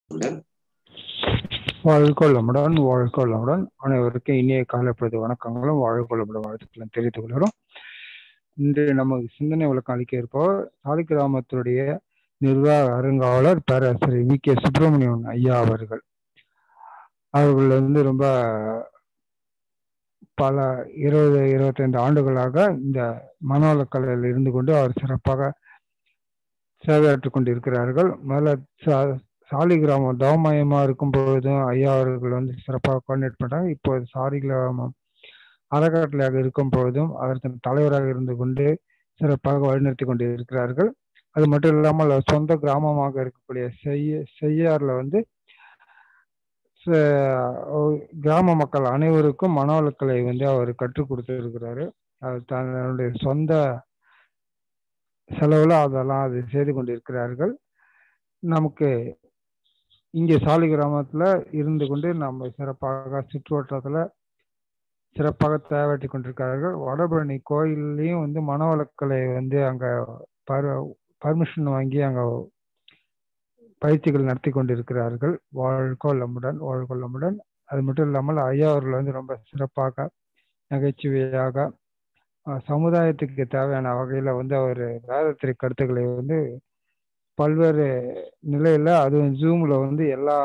வாழ்கொள்ளமுடன் வாழ்கொள்ளமுடன் அனைவருக்கும் இனிய காலப்பொழுது வணக்கங்களும் வாழ்கொள்ளமுடன் வாழ்த்துக்களும் தெரிவித்துக் கொள்கிறோம் இன்று நமக்கு சிந்தனை விளக்கம் அளிக்க இருப்பவர் சாதி கிராமத்துடைய நிர்வாக அருங்காவலர் பேராசிரியர் வி கே சுப்பிரமணியன் ஐயா அவர்கள் அவர்கள் வந்து ரொம்ப பல இருபது இருபத்தைந்து ஆண்டுகளாக இந்த மனோலக்கலையில் இருந்து கொண்டு அவர் சிறப்பாக சேவையாற்றிக் கொண்டிருக்கிறார்கள் முதல்ல சா- சாலி கிராமம் தவமயமா இருக்கும் பொழுதும் ஐயா அவர்கள் வந்து சிறப்பாக கோஆர்டினேட் பண்றாங்க இப்போது சாலி கிராமம் அறக்கட்டளையாக இருக்கும் பொழுதும் அதற்கு தலைவராக இருந்து கொண்டு சிறப்பாக வழிநடத்தி கொண்டு இருக்கிறார்கள் அது மட்டும் இல்லாமல் அவர் சொந்த கிராமமாக இருக்கக்கூடிய செய்ய செய்யாறுல வந்து ச- கிராம மக்கள் அனைவருக்கும் மனவளக்கலை வந்து அவர் கற்றுக் கொடுத்திருக்கிறாரு அவர் தன்னுடைய சொந்த செலவுல அதெல்லாம் அது செய்து கொண்டிருக்கிறார்கள் நமக்கு இங்கே சாலி கிராமத்துல இருந்து கொண்டு நம்ம சிறப்பாக சுற்றுவட்டத்துல சிறப்பாக தேவையாற்றி கொண்டிருக்கிறார்கள் வடபழனி கோயில்லையும் வந்து மனவளக்கலை வந்து அங்க பர் பர்மிஷன் வாங்கி அங்க பயிற்சிகள் நடத்தி கொண்டிருக்கிறார்கள் வாழ்கொள்ளமுடன் வாழ்கொள்ளமுடன் அது மட்டும் இல்லாமல் ஐயா அவர்கள் வந்து ரொம்ப சிறப்பாக நகைச்சுவையாக அஹ், சமுதாயத்துக்கு தேவையான வகையில வந்து அவர் வேதத்திரை கருத்துக்களை வந்து பல்வேறு நிலையில அதுவும் ஜூம்ல வந்து எல்லா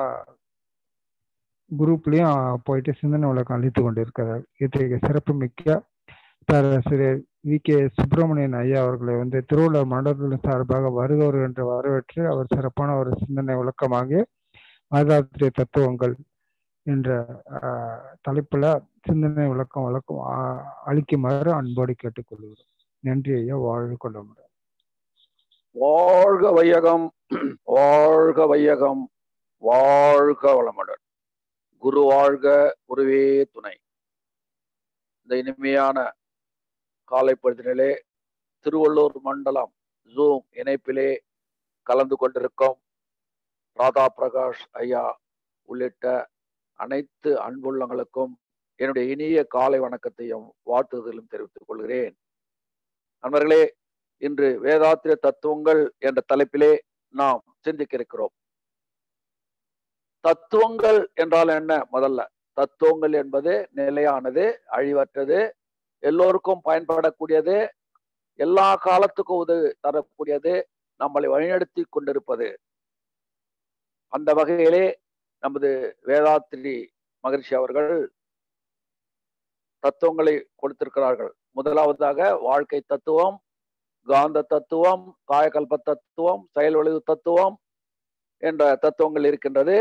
குரூப்லயும் போயிட்டு சிந்தனை விளக்கம் அளித்து கொண்டிருக்கிறார் இத்தகைய சிறப்பு மிக்க பேராசிரியர் வி கே சுப்பிரமணியன் ஐயா அவர்களை வந்து திருவள்ளுவர் மண்டலத்தின் சார்பாக வருகவர் என்று வரவேற்று அவர் சிறப்பான ஒரு சிந்தனை விளக்கமாக வேதாத்திரிய தத்துவங்கள் என்ற ஆஹ், தலைப்புல சிந்தனை விளக்கம் விளக்கம் ஆஹ், அளிக்குமாறு அன்போடு கேட்டுக்கொள்கிறோம் நன்றி ஐயா வாழ்வு கொள்ள முடியும் வாழ்க வையகம் வாழ்க வையகம் வாழ்க வளமுடன் குரு வாழ்க குருவே துணை இந்த இனிமையான காலை பொழுதினிலே திருவள்ளூர் மண்டலம் ஜூம் இணைப்பிலே கலந்து கொண்டிருக்கும் ராதா பிரகாஷ் ஐயா உள்ளிட்ட அனைத்து அன்புள்ளங்களுக்கும் என்னுடைய இனிய காலை வணக்கத்தையும் வாழ்த்துதலும் தெரிவித்துக் கொள்கிறேன் நண்பர்களே இன்று வேதாத்திர தத்துவங்கள் என்ற தலைப்பிலே நாம் சிந்திக்க இருக்கிறோம் தத்துவங்கள் என்றால் என்ன முதல்ல தத்துவங்கள் என்பது நிலையானது அழிவற்றது எல்லோருக்கும் பயன்படக்கூடியது எல்லா காலத்துக்கும் உதவி தரக்கூடியது நம்மளை வழிநடத்தி கொண்டிருப்பது அந்த வகையிலே நமது வேதாத்திரி மகரிஷி அவர்கள் தத்துவங்களை கொடுத்திருக்கிறார்கள் முதலாவதாக வாழ்க்கை தத்துவம் காந்த தத்துவம் காயகல்ப தத்துவம் செயல் விளைவு தத்துவம் என்ற தத்துவங்கள் இருக்கின்றது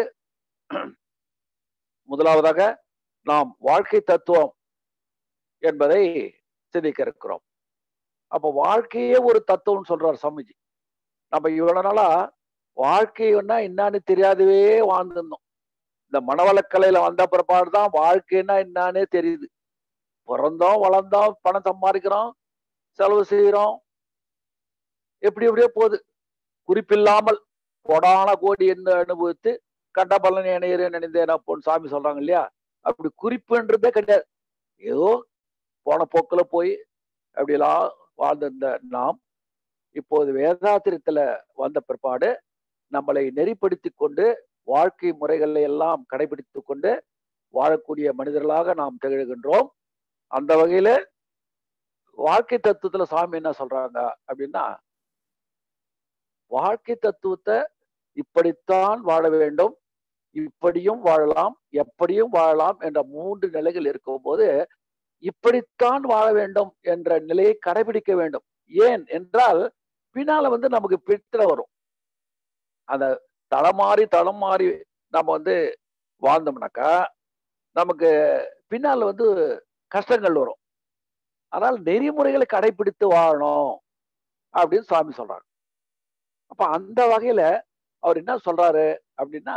முதலாவதாக நாம் வாழ்க்கை தத்துவம் என்பதை சிந்திக்க இருக்கிறோம் அப்போ வாழ்க்கையே ஒரு தத்துவம் சொல்றார் சாமிஜி நம்ம இவ்வளவு நாளா வாழ்க்கைன்னா என்னன்னு தெரியாதவே வாழ்ந்துருந்தோம் இந்த மனவளக்கலையில வந்த பிற்பாடு தான் வாழ்க்கைன்னா என்னன்னே தெரியுது பிறந்தோம் வளர்ந்தோம் பணம் சம்பாதிக்கிறோம் செலவு செய்கிறோம் எப்படி எப்படியோ போகுது குறிப்பில்லாமல் கொடான கோடி என்று அனுபவித்து கண்ட பலன் இணையர் நினைந்தேன் அப்போன்னு சாமி சொல்றாங்க இல்லையா அப்படி குறிப்புன்றதே கிடையாது ஏதோ போன போக்குல போய் அப்படிலாம் வாழ்ந்திருந்த நாம் இப்போது வேதாத்திரத்துல வந்த பிற்பாடு நம்மளை நெறிப்படுத்தி கொண்டு வாழ்க்கை முறைகளை எல்லாம் கடைபிடித்து கொண்டு வாழக்கூடிய மனிதர்களாக நாம் திகழ்கின்றோம் அந்த வகையில வாழ்க்கை தத்துவத்துல சாமி என்ன சொல்றாங்க அப்படின்னா வாழ்க்கை தத்துவத்தை இப்படித்தான் வாழ வேண்டும் இப்படியும் வாழலாம் எப்படியும் வாழலாம் என்ற மூன்று நிலைகள் இருக்கும்போது இப்படித்தான் வாழ வேண்டும் என்ற நிலையை கடைபிடிக்க வேண்டும் ஏன் என்றால் பின்னால வந்து நமக்கு பித்தளை வரும் அந்த தளமாறி தளம் மாறி நம்ம வந்து வாழ்ந்தோம்னாக்கா நமக்கு பின்னால் வந்து கஷ்டங்கள் வரும் ஆனால் நெறிமுறைகளை கடைபிடித்து வாழணும் அப்படின்னு சுவாமி சொல்றாங்க அப்ப அந்த வகையில அவர் என்ன சொல்றாரு அப்படின்னா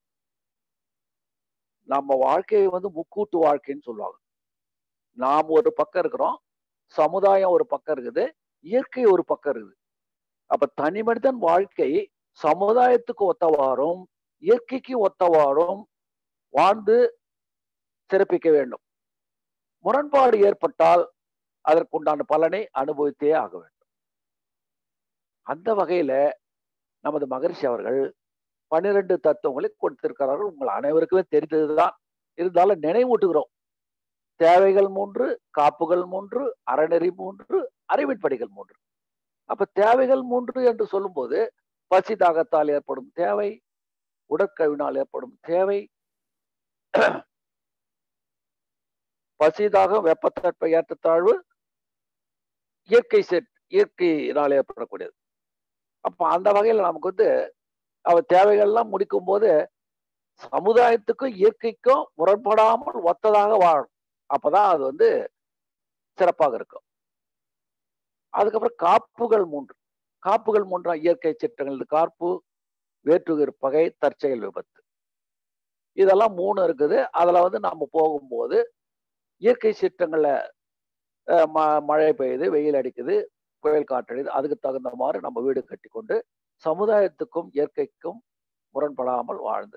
நம்ம வாழ்க்கையை வந்து முக்கூட்டு வாழ்க்கைன்னு சொல்லுவாங்க நாம் ஒரு பக்கம் இருக்கிறோம் சமுதாயம் ஒரு பக்கம் இருக்குது இயற்கை ஒரு பக்கம் இருக்குது அப்ப தனி மனிதன் வாழ்க்கை சமுதாயத்துக்கு ஒத்தவாறும் இயற்கைக்கு ஒத்தவாறும் வாழ்ந்து சிறப்பிக்க வேண்டும் முரண்பாடு ஏற்பட்டால் அதற்குண்டான பலனை அனுபவித்தே ஆக வேண்டும் அந்த வகையில நமது மகரிஷி அவர்கள் பன்னிரண்டு தத்துவங்களை கொடுத்திருக்கிறார்கள் உங்கள் அனைவருக்குமே தெரிந்ததுதான் இருந்தாலும் நினைவூட்டுகிறோம் தேவைகள் மூன்று காப்புகள் மூன்று அறநெறி மூன்று அறிவின்படிகள் மூன்று அப்ப தேவைகள் மூன்று என்று சொல்லும்போது பசி தாகத்தால் ஏற்படும் தேவை உடற்கழிவினால் ஏற்படும் தேவை பசி தாகம் வெப்பத்தட்ப ஏற்றத்தாழ்வு இயற்கை செட் இயற்கையினால் ஏற்படக்கூடியது அப்ப அந்த வகையில் நமக்கு வந்து அவ தேவைகள்லாம் முடிக்கும் போது சமுதாயத்துக்கும் இயற்கைக்கும் முரண்படாமல் ஒத்ததாக வாழணும் அப்பதான் அது வந்து சிறப்பாக இருக்கும் அதுக்கப்புறம் காப்புகள் மூன்று காப்புகள் மூன்றா இயற்கை சட்டங்கள் காப்பு வேற்றுகிற பகை தற்செயல் விபத்து இதெல்லாம் மூணு இருக்குது அதுல வந்து நம்ம போகும்போது இயற்கை சீற்றங்கள்ல மழை பெய்யுது வெயில் அடிக்குது புயல் காற்றடிது அதுக்கு தகுந்த மாதிரி நம்ம வீடு கட்டி கொண்டு சமுதாயத்துக்கும் இயற்கைக்கும் முரண்படாமல் வாழ்ந்து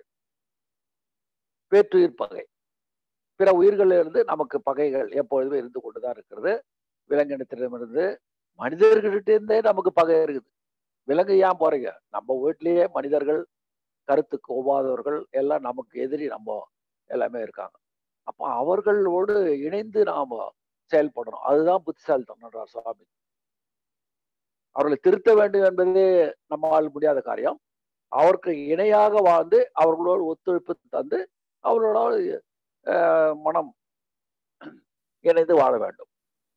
வேற்றுயிர் பகை பிற உயிர்களிலிருந்து நமக்கு பகைகள் எப்பொழுதுமே இருந்து கொண்டுதான் இருக்கிறது விலங்கினத்திடமிருந்து மனிதர்கிட்ட இருந்தே நமக்கு பகை இருக்குது விலங்கு ஏன் போறீங்க நம்ம வீட்லயே மனிதர்கள் கருத்துக்கு ஒவ்வாதவர்கள் எல்லாம் நமக்கு எதிரி நம்ம எல்லாமே இருக்காங்க அப்ப அவர்களோடு இணைந்து நாம செயல்படணும் அதுதான் புத்திசாலித்தனம் சுவாமி அவர்களை திருத்த வேண்டும் என்பதே நம்மால் முடியாத காரியம் அவருக்கு இணையாக வாழ்ந்து அவர்களோடு ஒத்துழைப்பு தந்து அவர்களோட மனம் இணைந்து வாழ வேண்டும்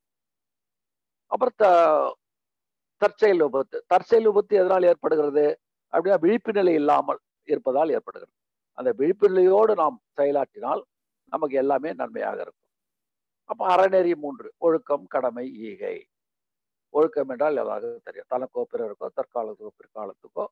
அப்புறம் த தற்செயல் விபத்து தற்செயல் விபத்து எதனால் ஏற்படுகிறது அப்படின்னா விழிப்பு நிலை இல்லாமல் இருப்பதால் ஏற்படுகிறது அந்த விழிப்பு நிலையோடு நாம் செயலாற்றினால் நமக்கு எல்லாமே நன்மையாக இருக்கும் அப்ப அறநெறி மூன்று ஒழுக்கம் கடமை ஈகை ஒழுக்கம் என்றால் எல்லாருக்கும் தெரியும் தனக்கோ பிறருக்கோ தற்காலத்துக்கோ பிற்காலத்துக்கோ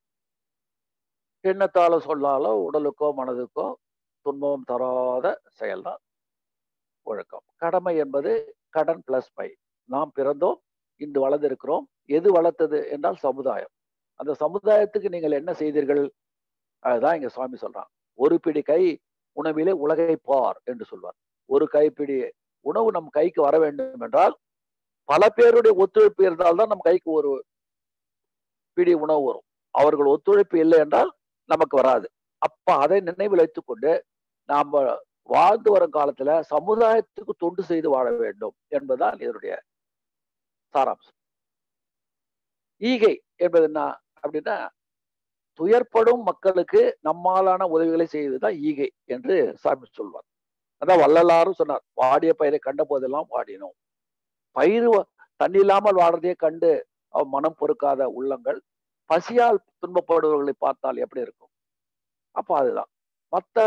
எண்ணத்தால சொல்லாலோ உடலுக்கோ மனதுக்கோ துன்பம் தராத செயல்தான் ஒழுக்கம் கடமை என்பது கடன் பிளஸ் பை நாம் பிறந்தோம் இன்று வளர்ந்திருக்கிறோம் எது வளர்த்தது என்றால் சமுதாயம் அந்த சமுதாயத்துக்கு நீங்கள் என்ன செய்தீர்கள் அதுதான் இங்க சுவாமி சொல்றான் ஒரு பிடி கை உணவிலே உலகை பார் என்று சொல்வார் ஒரு கைப்பிடி உணவு நம் கைக்கு வர வேண்டும் என்றால் பல பேருடைய ஒத்துழைப்பு இருந்தால்தான் நம் கைக்கு ஒரு பிடி உணவு வரும் அவர்கள் ஒத்துழைப்பு இல்லை என்றால் நமக்கு வராது அப்ப அதை நினைவில் வைத்துக் கொண்டு நாம வாழ்ந்து வரும் காலத்துல சமுதாயத்துக்கு தொண்டு செய்து வாழ வேண்டும் என்பதுதான் இதனுடைய சாராம்சம் ஈகை என்பது என்ன அப்படின்னா துயர்ப்படும் மக்களுக்கு நம்மாலான உதவிகளை செய்வதுதான் ஈகை என்று சாமி சொல்வார் அதான் வள்ளலாரும் சொன்னார் வாடிய பயிரை கண்ட போதெல்லாம் வாடினோம் பயிர் தண்ணி இல்லாமல் வாடுறதையே கண்டு அவ் மனம் பொறுக்காத உள்ளங்கள் பசியால் துன்பப்படுபவர்களை பார்த்தால் எப்படி இருக்கும் அப்ப அதுதான் மற்ற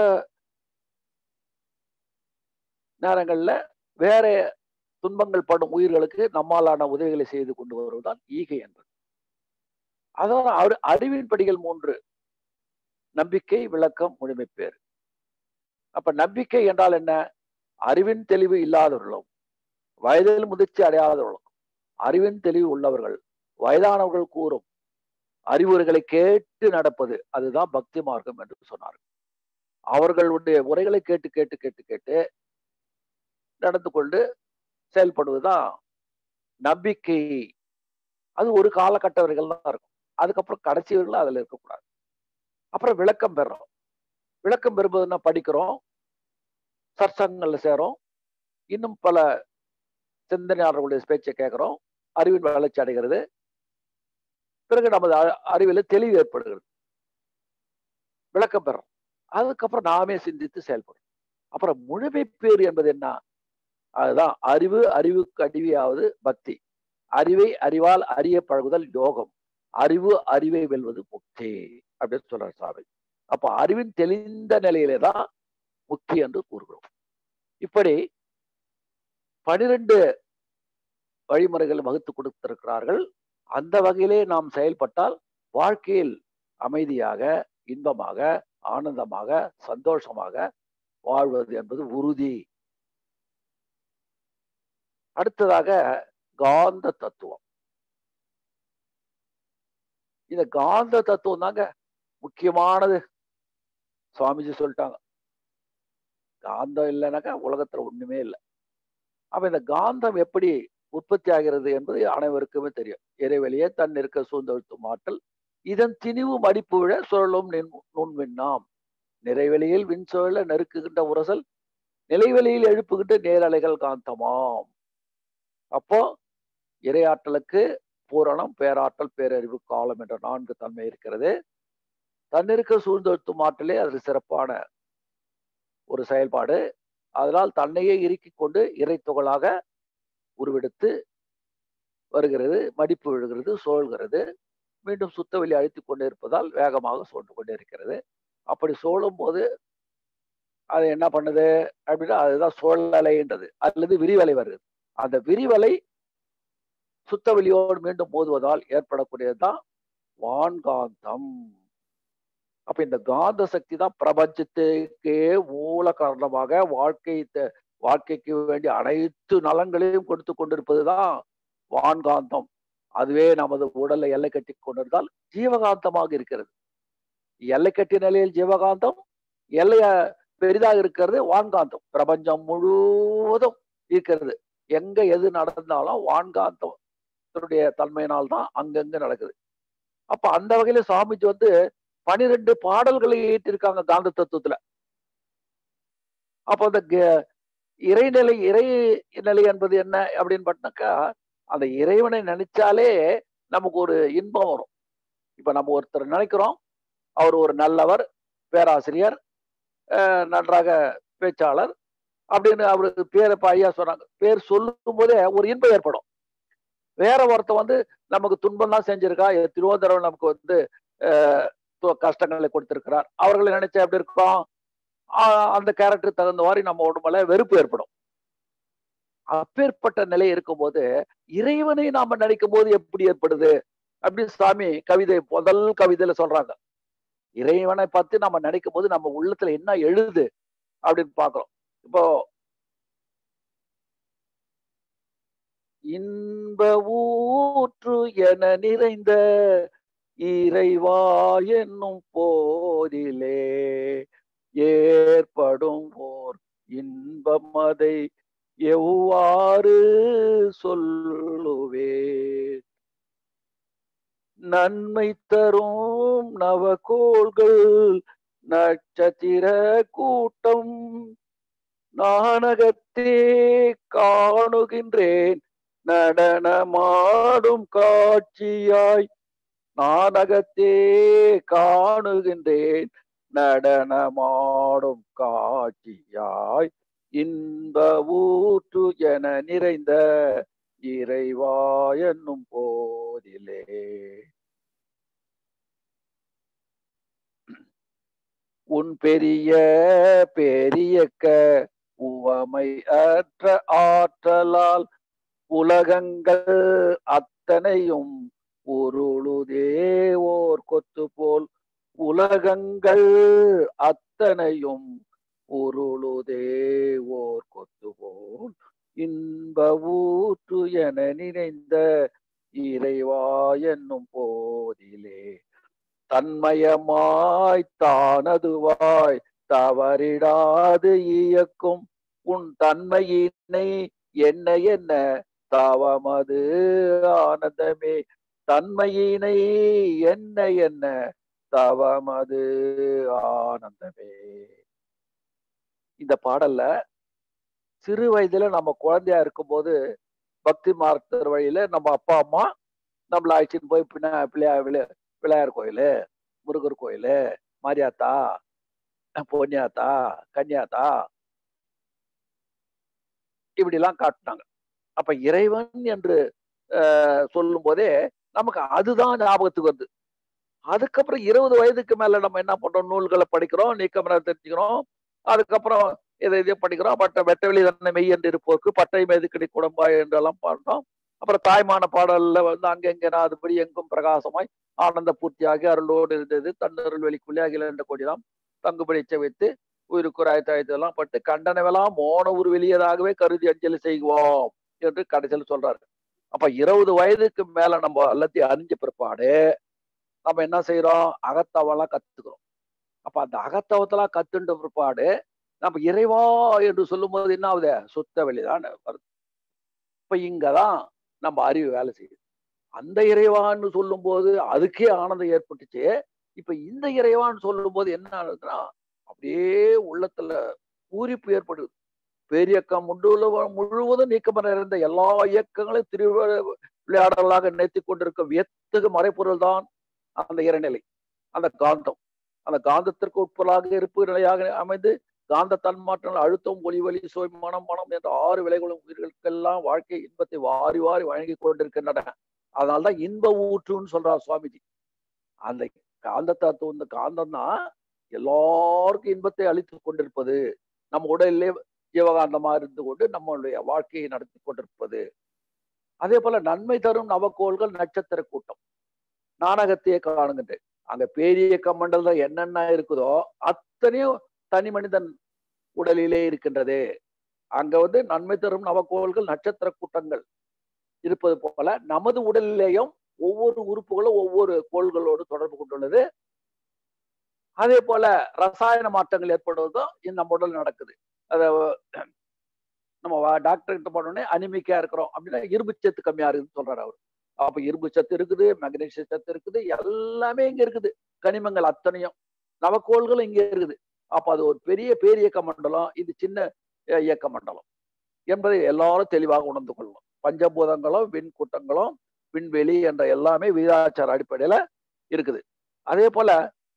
நேரங்கள்ல வேற துன்பங்கள் படும் உயிர்களுக்கு நம்மாலான உதவிகளை செய்து கொண்டு வருவதுதான் ஈகை என்பது அதான் அறிவின் படிகள் மூன்று நம்பிக்கை விளக்கம் முழுமை பேர் அப்ப நம்பிக்கை என்றால் என்ன அறிவின் தெளிவு இல்லாதவர்களும் வயதில் முதிர்ச்சி அடையாதவர்களும் அறிவின் தெளிவு உள்ளவர்கள் வயதானவர்கள் கூறும் அறிவுரைகளை கேட்டு நடப்பது அதுதான் பக்தி மார்க்கம் என்று சொன்னார்கள் அவர்களுடைய உரைகளை கேட்டு கேட்டு கேட்டு கேட்டு நடந்து கொண்டு செயல்படுவதுதான் நம்பிக்கை அது ஒரு காலகட்டவர்கள் தான் இருக்கும் அதுக்கப்புறம் கடைசிவர்கள் அதுல இருக்கக்கூடாது அப்புறம் விளக்கம் பெறோம் விளக்கம் பெறும்போதுன்னா படிக்கிறோம் சற்சங்கங்கள்ல சேரும் இன்னும் பல சிந்தனையாளர்களுடைய பேச்சை கேட்கிறோம் அறிவின் வளர்ச்சி அடைகிறது பிறகு நமது அறிவில் தெளிவு ஏற்படுகிறது விளக்கம் பெறோம் அதுக்கப்புறம் நாமே சிந்தித்து செயல்படும் அப்புறம் முழுமை பேர் என்பது என்ன அதுதான் அறிவு அறிவுக்கு அடிவையாவது பக்தி அறிவை அறிவால் அறிய பழகுதல் யோகம் அறிவு அறிவை வெல்வது முக்தி அப்படின்னு சொல்றார் சாமி அப்ப அறிவின் தெளிந்த நிலையிலே தான் முக்தி என்று கூறுகிறோம் இப்படி பனிரெண்டு வழிமுறைகள் வகுத்து கொடுத்திருக்கிறார்கள் அந்த வகையிலே நாம் செயல்பட்டால் வாழ்க்கையில் அமைதியாக இன்பமாக ஆனந்தமாக சந்தோஷமாக வாழ்வது என்பது உறுதி அடுத்ததாக காந்த தத்துவம் இந்த காந்த தத்துவம் தாங்க முக்கியமானது சுவாமிஜி சொல்லிட்டாங்க காந்தம் இல்லைனாக்கா உலகத்துல ஒண்ணுமே இல்லை அப்ப இந்த காந்தம் எப்படி உற்பத்தி ஆகிறது என்பது அனைவருக்குமே தெரியும் இறைவெளியே தன் இருக்க சூழ்ந்தெழுத்தும் ஆற்றல் இதன் திணிவு மடிப்பு விழ சுழலும் நின்- நுண்விண்ணாம் நிறைவெளியில் விண் சுழல நெருக்குகின்ற உரசல் நிலைவெளியில் எழுப்புகின்ற நேரலைகள் காந்தமாம் அப்போ இரையாற்றலுக்கு பூரணம் பேராற்றல் பேரறிவு காலம் என்ற நான்கு தன்மை இருக்கிறது தன்னிருக்க சூழ்ந்தெழுத்தும் ஆற்றலே அது சிறப்பான ஒரு செயல்பாடு அதனால் தன்னையே இறுக்கிக் கொண்டு இறை துகளாக உருவெடுத்து வருகிறது மடிப்பு விழுகிறது சோழ்கிறது மீண்டும் சுத்தவெளி அழுத்திக் கொண்டே இருப்பதால் வேகமாக சோழ்ந்து கொண்டே இருக்கிறது அப்படி சோழும் போது அது என்ன பண்ணுது அப்படின்னா அதுதான் சோழலைன்றது அல்லது விரிவலை வருது அந்த விரிவலை சுத்தவெளியோடு மீண்டும் மோதுவதால் ஏற்படக்கூடியதுதான் வான்காந்தம் அப்ப இந்த காந்த சக்தி தான் பிரபஞ்சத்துக்கே மூல காரணமாக வாழ்க்கை த- வாழ்க்கைக்கு வேண்டிய அனைத்து நலங்களையும் கொடுத்து கொண்டிருப்பதுதான் வான்காந்தம் அதுவே நமது உடலை எல்லை கட்டி கொண்டிருந்தால் ஜீவகாந்தமாக இருக்கிறது எல்லை கட்டிய நிலையில் ஜீவகாந்தம் எல்லைய பெரிதாக இருக்கிறது வான்காந்தம் பிரபஞ்சம் முழுவதும் இருக்கிறது எங்க எது நடந்தாலும் வான்காந்தம் தன்னுடைய தன்மையினால் தான் அங்கங்க நடக்குது அப்ப அந்த வகையில சாமிஜி வந்து பனிரெண்டு பாடல்களை ஏற்றிருக்காங்க காந்த தத்துவத்துல அப்ப அந்த க- இறைநிலை இறை நிலை என்பது என்ன அப்படின்னு பார்த்தாக்கா அந்த இறைவனை நினைச்சாலே நமக்கு ஒரு இன்பம் வரும் இப்ப நம்ம ஒருத்தர் நினைக்கிறோம் அவர் ஒரு நல்லவர் பேராசிரியர் அஹ் நன்றாக பேச்சாளர் அப்படின்னு அவருக்கு பேரை இப்ப ஐயா சொன்னாங்க பேர் சொல்லும் போதே ஒரு இன்பம் ஏற்படும் வேற ஒருத்தர் வந்து நமக்கு துன்பம் தான் செஞ்சிருக்கா எத்தனையோ தடவை நமக்கு வந்து அஹ், து- கஷ்டங்களை கொடுத்திருக்கிறார் அவர்களை நினைச்சா எப்படி இருக்கும் ஆஹ் அந்த கேரக்டர் தகுந்த மாதிரி நம்ம உடம்புல வெறுப்பு ஏற்படும் அப்பேற்பட்ட நிலை இருக்கும்போது இறைவனை நாம நினைக்கும் போது எப்படி ஏற்படுது அப்படின்னு சாமி கவிதை முதல் கவிதையில சொல்றாங்க இறைவனை பத்தி நம்ம நினைக்கும் போது நம்ம உள்ளத்துல என்ன எழுது அப்படின்னு பாக்குறோம் இப்போ இன்ப ஊற்று என நிறைந்த இறைவா என்னும் போதிலே ஏற்படும் ஓர் இன்பம் அதை எவ்வாறு சொல்லுவே நன்மை தரும் நவகோள்கள் நட்சத்திர கூட்டம் நாணகத்தே காணுகின்றேன் நடனமாடும் காட்சியாய் நாடகத்தே காணுகின்றேன் நடனமாடும் காட்சியாய் இன்ப ஊற்று என நிறைந்த இறைவா என்னும் போதிலே உன் பெரிய பெரியக்க உவமை அற்ற ஆற்றலால் உலகங்கள் அத்தனையும் உருளுதே ஓர் கொத்து போல் உலகங்கள் அத்தனையும் உருளுதே ஓர் கொத்து போல் இன்ப ஊற்று என நினைந்த இறைவா என்னும் போதிலே தன்மயமாய் தானதுவாய் தவறிடாது இயக்கும் உன் தன்மையினை என்ன என்ன தவமது ஆனந்தமே தன்மையினை என்ன என்ன தவமது ஆனந்தமே இந்த பாடல்ல சிறு வயதுல நம்ம குழந்தையா இருக்கும்போது பக்தி மார்த்தர் வழியில நம்ம அப்பா அம்மா நம்மள அழைச்சிட்டு போய் பின்ன பிள்ளையா விளையா பிள்ளையார் கோயிலு முருகர் கோயிலு மாரியாத்தா பொன்னியாத்தா கன்னியாத்தா இப்படி எல்லாம் காட்டினாங்க அப்ப இறைவன் என்று சொல்லும் போதே நமக்கு அதுதான் ஞாபகத்துக்கு வருது அதுக்கப்புறம் இருபது வயதுக்கு மேல நம்ம என்ன பண்றோம் நூல்களை படிக்கிறோம் நீக்கமர தெரிஞ்சுக்கிறோம் அதுக்கப்புறம் இதை இதை படிக்கிறோம் பட்ட வெட்டவெளி தன்னை மெய் என்று இருப்போருக்கு பட்டை மேதுக்கடி குடம்பாய் என்றெல்லாம் பாடுறோம் அப்புறம் தாய்மான பாடல்ல வந்து அங்கெங்க அதுபடி எங்கும் பிரகாசமாய் ஆனந்த பூர்த்தியாகி அருளோடு இருந்தது தன்னருள் வெளிக்குள்ளே அகில என்ற கொடிதான் தங்குபடிச்ச வைத்து உயிருக்கு ஆயிரத்தி ஆயிரத்தி எல்லாம் பட்டு கண்டனவெல்லாம் மோன ஒரு வெளியதாகவே கருதி அஞ்சலி செய்வோம் என்று கடைசியில் சொல்றாரு அப்ப இருபது வயதுக்கு மேல நம்ம எல்லாத்தையும் அறிஞ்ச பிற்பாடு நம்ம என்ன செய்யறோம் அகத்தவெல்லாம் கத்துக்கிறோம் அப்ப அந்த அகத்தவத்தெல்லாம் கத்துன்ற பிற்பாடு நம்ம இறைவா என்று சொல்லும் போது என்ன ஆகுது சுத்த வெளிதான் வருது இப்ப இங்கதான் நம்ம அறிவு வேலை செய்யுது அந்த இறைவான்னு சொல்லும் போது அதுக்கே ஆனந்தம் ஏற்பட்டுச்சு இப்ப இந்த இறைவான்னு சொல்லும் போது என்ன ஆகுதுன்னா அப்படியே உள்ளத்துல பூரிப்பு ஏற்படுது பேரியக்கம் முழுவ முழுவதும் நீக்கம் நிறைந்த எல்லா இயக்கங்களையும் திரு விளையாடலாக நினைத்து கொண்டிருக்கும் வியத்தகு மறைப்பொருள் தான் அந்த இறைநிலை அந்த காந்தம் அந்த காந்தத்திற்கு உட்பொருளாக இருப்பு நிலையாக அமைந்து காந்த தன்மாற்றங்கள் அழுத்தம் ஒளி வலி சோய் மனம் மனம் என்ற ஆறு விலைகளும் உயிர்களுக்கெல்லாம் வாழ்க்கை இன்பத்தை வாரி வாரி வழங்கி கொண்டிருக்கின்றன அதனால்தான் இன்ப ஊற்றுன்னு சொல்றார் சுவாமிஜி அந்த காந்த தத்துவம் இந்த காந்தம் தான் எல்லாருக்கும் இன்பத்தை அளித்து கொண்டிருப்பது நம்ம உடலிலே ஜீவகாந்தமா இருந்து கொண்டு நம்மளுடைய வாழ்க்கையை நடத்தி கொண்டிருப்பது அதே போல நன்மை தரும் நவக்கோள்கள் நட்சத்திர கூட்டம் நாடகத்தையே காணுகின்றேன் அங்க பேரியக்க மண்டலம் என்னென்ன இருக்குதோ அத்தனையும் தனி மனிதன் உடலிலே இருக்கின்றது அங்க வந்து நன்மை தரும் நவக்கோள்கள் நட்சத்திர கூட்டங்கள் இருப்பது போல நமது உடலிலேயும் ஒவ்வொரு உறுப்புகளும் ஒவ்வொரு கோள்களோடு தொடர்பு கொண்டுள்ளது அதே போல ரசாயன மாற்றங்கள் ஏற்படுவதும் இந்த நம்ம உடல் நடக்குது அத நம்ம டாக்டர் கிட்ட போனோடனே அனிமிக்கா இருக்கிறோம் அப்படின்னா இரும்பு சத்து கம்மியா இருக்குன்னு சொல்றாரு அவர் அப்ப இரும்பு சத்து இருக்குது மெக்னீசிய சத்து இருக்குது எல்லாமே இங்க இருக்குது கனிமங்கள் அத்தனையும் நவக்கோள்களும் இங்க இருக்குது அப்ப அது ஒரு பெரிய பேரியக்க மண்டலம் இது சின்ன இயக்க மண்டலம் என்பதை எல்லாரும் தெளிவாக உணர்ந்து கொள்ளணும் பஞ்சபூதங்களும் விண் கூட்டங்களும் விண்வெளி என்ற எல்லாமே விகிதாச்சார அடிப்படையில இருக்குது அதே போல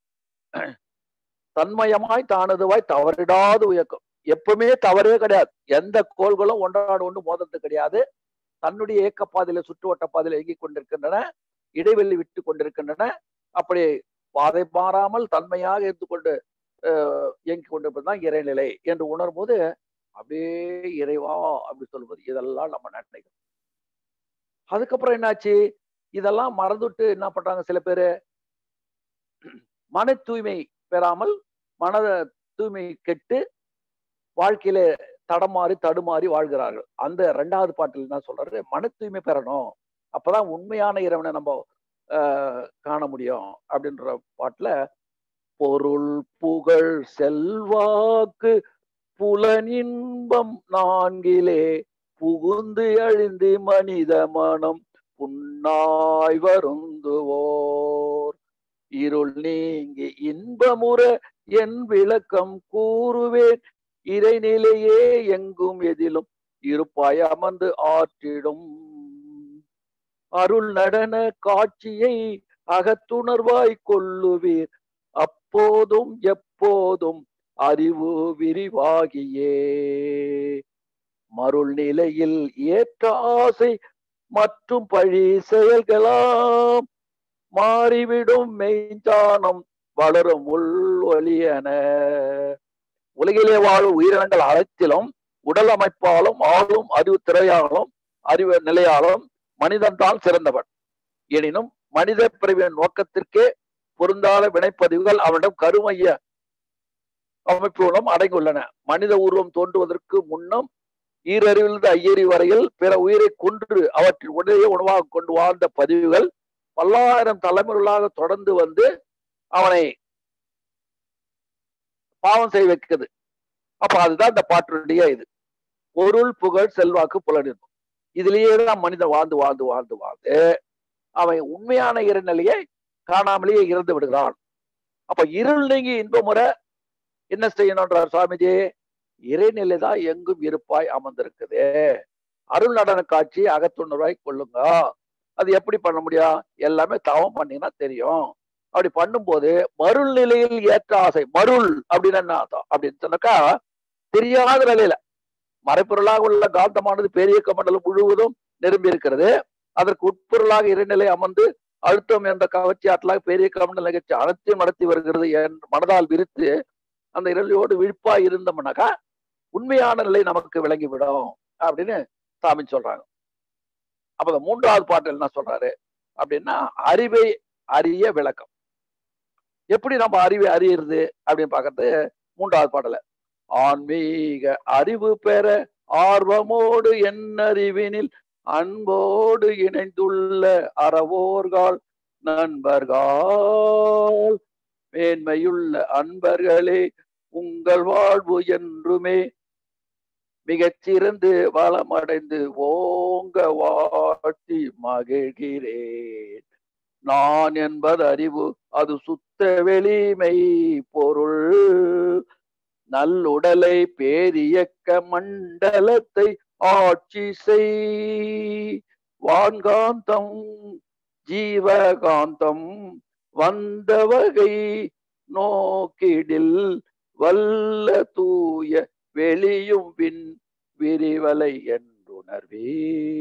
தன்மயமாய் தானதுவாய் தவறிடாது இயக்கம் எப்பவுமே தவறே கிடையாது எந்த கோள்களும் ஒன்றாடு ஒன்று மோதத்து கிடையாது தன்னுடைய இயக்க பாதையில சுற்றுவட்ட பாதையில இயங்கிக் கொண்டிருக்கின்றன இடைவெளி விட்டு கொண்டிருக்கின்றன அப்படி பாதை மாறாமல் தன்மையாக இருந்து கொண்டு இயங்கிக் கொண்டிருப்பதுதான் இறைநிலை என்று உணரும் போது அப்படியே இறைவா அப்படி சொல்வது இதெல்லாம் நம்ம நினைக்கிறோம் அதுக்கப்புறம் என்னாச்சு இதெல்லாம் மறந்துட்டு என்ன பண்றாங்க சில பேரு மன தூய்மை பெறாமல் மன தூய்மை கெட்டு வாழ்க்கையில தடமாறி தடுமாறி வாழ்கிறார்கள் அந்த ரெண்டாவது பாட்டில் என்ன சொல்றாரு மன தூய்மை பெறணும் அப்பதான் உண்மையான இறைவனை நம்ம காண முடியும் அப்படின்ற பாட்டுல பொருள் புகழ் செல்வாக்கு புலனின்பம் நான்கிலே புகுந்து அழிந்து மனித மனம் புன்னாய் வருந்துவோர் இருள் நீங்கி இன்பமுற என் விளக்கம் கூறுவேன் இறைநிலையே எங்கும் எதிலும் இருப்பாய் அமர்ந்து ஆற்றிடும் அருள் நடன காட்சியை அகத்துணர்வாய் கொள்ளுவீர் அப்போதும் எப்போதும் அறிவு விரிவாகியே மருள் நிலையில் ஏற்ற ஆசை மற்றும் பழி செயல்களாம் மாறிவிடும் மெய்ஞானம் வளரும் உள் ஒளியன உலகிலே வாழும் உயிரினங்கள் அனைத்திலும் உடல் அமைப்பாலும் ஆளும் அறிவு திரையாலும் அறிவு நிலையாலும் மனிதன் தான் சிறந்தவன் எனினும் மனித பிரிவின் நோக்கத்திற்கே பொருந்தாத வினைப்பதிவுகள் அவனிடம் கருமைய அமைப்பு மூலம் அடங்கியுள்ளன மனித உருவம் தோன்றுவதற்கு முன்னம் ஈரறிவிலிருந்து ஐயறி வரையில் பிற உயிரை கொன்று அவற்றின் உடலையே உணவாக கொண்டு வாழ்ந்த பதிவுகள் பல்லாயிரம் தலைமுறைகளாக தொடர்ந்து வந்து அவனை பாவம் செய்ய வைக்குது அப்ப அதுதான் இந்த பாட்டுடைய இது பொருள் புகழ் செல்வாக்கு புலனிருக்கும் இதுலயே தான் மனிதன் வாழ்ந்து வாழ்ந்து வாழ்ந்து வாழ்ந்து அவன் உண்மையான இறைநிலையை காணாமலேயே இறந்து விடுகிறான் அப்ப இருள் நீங்கி இன்பமுறை என்ன செய்யணும்ன்றார் சுவாமிஜி இறைநிலை தான் எங்கும் இருப்பாய் அமர்ந்திருக்குது அருள் நடன காட்சி அகத்துணர்வாய் கொள்ளுங்க அது எப்படி பண்ண முடியும் எல்லாமே தவம் பண்ணீங்கன்னா தெரியும் அப்படி பண்ணும்போது மருள் நிலையில் ஏற்ற ஆசை மருள் அப்படின்னு என்ன அர்த்தம் அப்படின்னு சொன்னாக்கா தெரியாத நிலையில மறைப்பொருளாக உள்ள காந்தமானது பெரியக்க மண்டலம் முழுவதும் நிரம்பி இருக்கிறது அதற்கு உட்பொருளாக இறைநிலை அமர்ந்து அழுத்தம் என்ற கவர்ச்சி ஆற்றலாக பெரிய கமண்டல நிகழ்ச்சி அனைத்தையும் நடத்தி வருகிறது என் மனதால் விரித்து அந்த இரலையோடு விழிப்பா இருந்தோம்னாக்கா உண்மையான நிலை நமக்கு விளங்கிவிடும் அப்படின்னு சாமி சொல்றாங்க அப்ப இந்த மூன்றாவது பாட்டில் என்ன சொல்றாரு அப்படின்னா அறிவை அறிய விளக்கம் எப்படி நம்ம அறிவை அறியறது அப்படின்னு பார்க்கறது மூன்றாவது பாடல ஆன்மீக அறிவு பெற ஆர்வமோடு எண்ணறிவினில் அன்போடு இணைந்துள்ள அறவோர்கள் நண்பர்கள் மேன்மையுள்ள அன்பர்களே உங்கள் வாழ்வு என்றுமே மிகச்சிறந்து வளமடைந்து ஓங்க வாட்டி மகிழ்கிறேன் நான் என்பது அறிவு அது சுத்த வெளிமை பொருள் நல்லுடலை பேரியக்க மண்டலத்தை ஆட்சி செய் வான்காந்தம் ஜீவகாந்தம் வந்த வகை நோக்கிடில் வல்ல தூய வெளியும் பின் விரிவலை என்றுணர்வே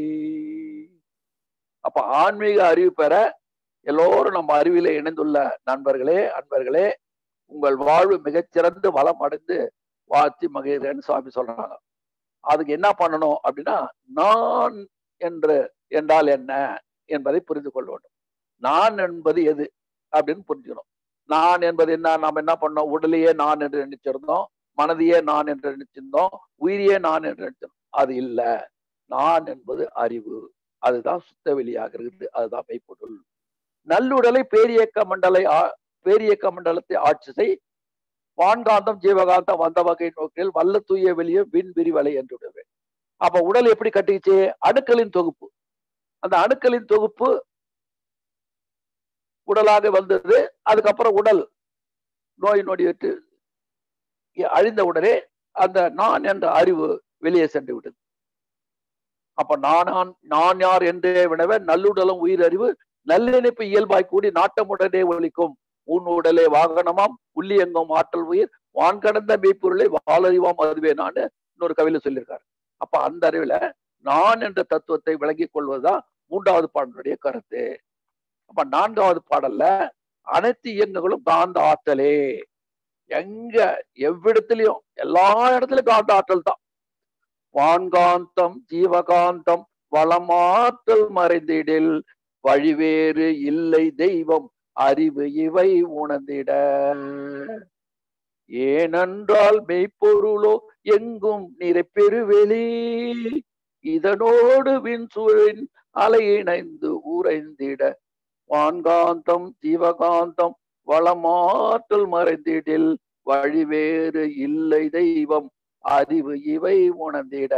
அப்ப ஆன்மீக அறிவு பெற எல்லோரும் நம்ம அறிவில இணைந்துள்ள நண்பர்களே அன்பர்களே உங்கள் வாழ்வு மிகச்சிறந்து வளம் அடைந்து வாழ்த்தி மகிழ்கிறேன்னு சுவாமி சொல்றாங்க அதுக்கு என்ன பண்ணணும் அப்படின்னா நான் என்று என்றால் என்ன என்பதை புரிந்து கொள்ள வேண்டும் நான் என்பது எது அப்படின்னு புரிஞ்சுக்கணும் நான் என்பது என்ன நாம் என்ன பண்ணோம் உடலையே நான் என்று நினைச்சிருந்தோம் மனதையே நான் என்று நினைச்சிருந்தோம் உயிரியே நான் என்று நினைச்சிருந்தோம் அது இல்ல நான் என்பது அறிவு அதுதான் சுத்த வெளியாக இருக்குது அதுதான் மெய்ப்பொருள் நல்லுடலை பேரியக்க மண்டலை பேரியக்க மண்டலத்தை ஆட்சி செய் வான்காந்தம் ஜீவகாந்தம் வந்த வகை நோக்கில் வல்ல தூய வெளியே விண் விரிவலை என்று விடுவேன் அப்ப உடல் எப்படி கட்டிச்சு அணுக்களின் தொகுப்பு அந்த அணுக்களின் தொகுப்பு உடலாக வந்தது அதுக்கப்புறம் உடல் நோய் நொடிவிட்டு அழிந்த உடனே அந்த நான் என்ற அறிவு வெளியே சென்று விட்டது அப்ப நானான் நான் யார் என்றே வினவ நல்லுடலும் உயிர் அறிவு நல்லிணைப்பு இயல்பாய் கூடி நாட்டமுடனே ஒழிக்கும் உன் உடலே வாகனமாம் உள்ளியங்கும் ஆற்றல் உயிர் வான் கடந்த மெய்ப்பொருளை வாழறிவாம் அதுவே நான் இன்னொரு கவியில சொல்லியிருக்காரு அப்ப அந்த அறிவுல நான் என்ற தத்துவத்தை விளங்கிக் கொள்வதுதான் மூன்றாவது பாடலுடைய கருத்து அப்ப நான்காவது பாடல்ல அனைத்து இயங்குகளும் காந்த ஆற்றலே எங்க எவ்விடத்திலையும் எல்லா இடத்துலயும் காந்த ஆற்றல் தான் வான்காந்தம் ஜீவகாந்தம் வளமாற்றல் மறைந்திடில் வழிவேறு இல்லை தெய்வம் அறிவு இவை உணர்ந்திட ஏனென்றால் மெய்ப்பொருளோ எங்கும் நிறைப்பெருவெளி இதனோடு விண்சூழின் அலை இணைந்து உறைந்திட வான்காந்தம் ஜீவகாந்தம் வளமாற்றல் மறைந்திடில் வழிவேறு இல்லை தெய்வம் அறிவு இவை உணர்ந்திட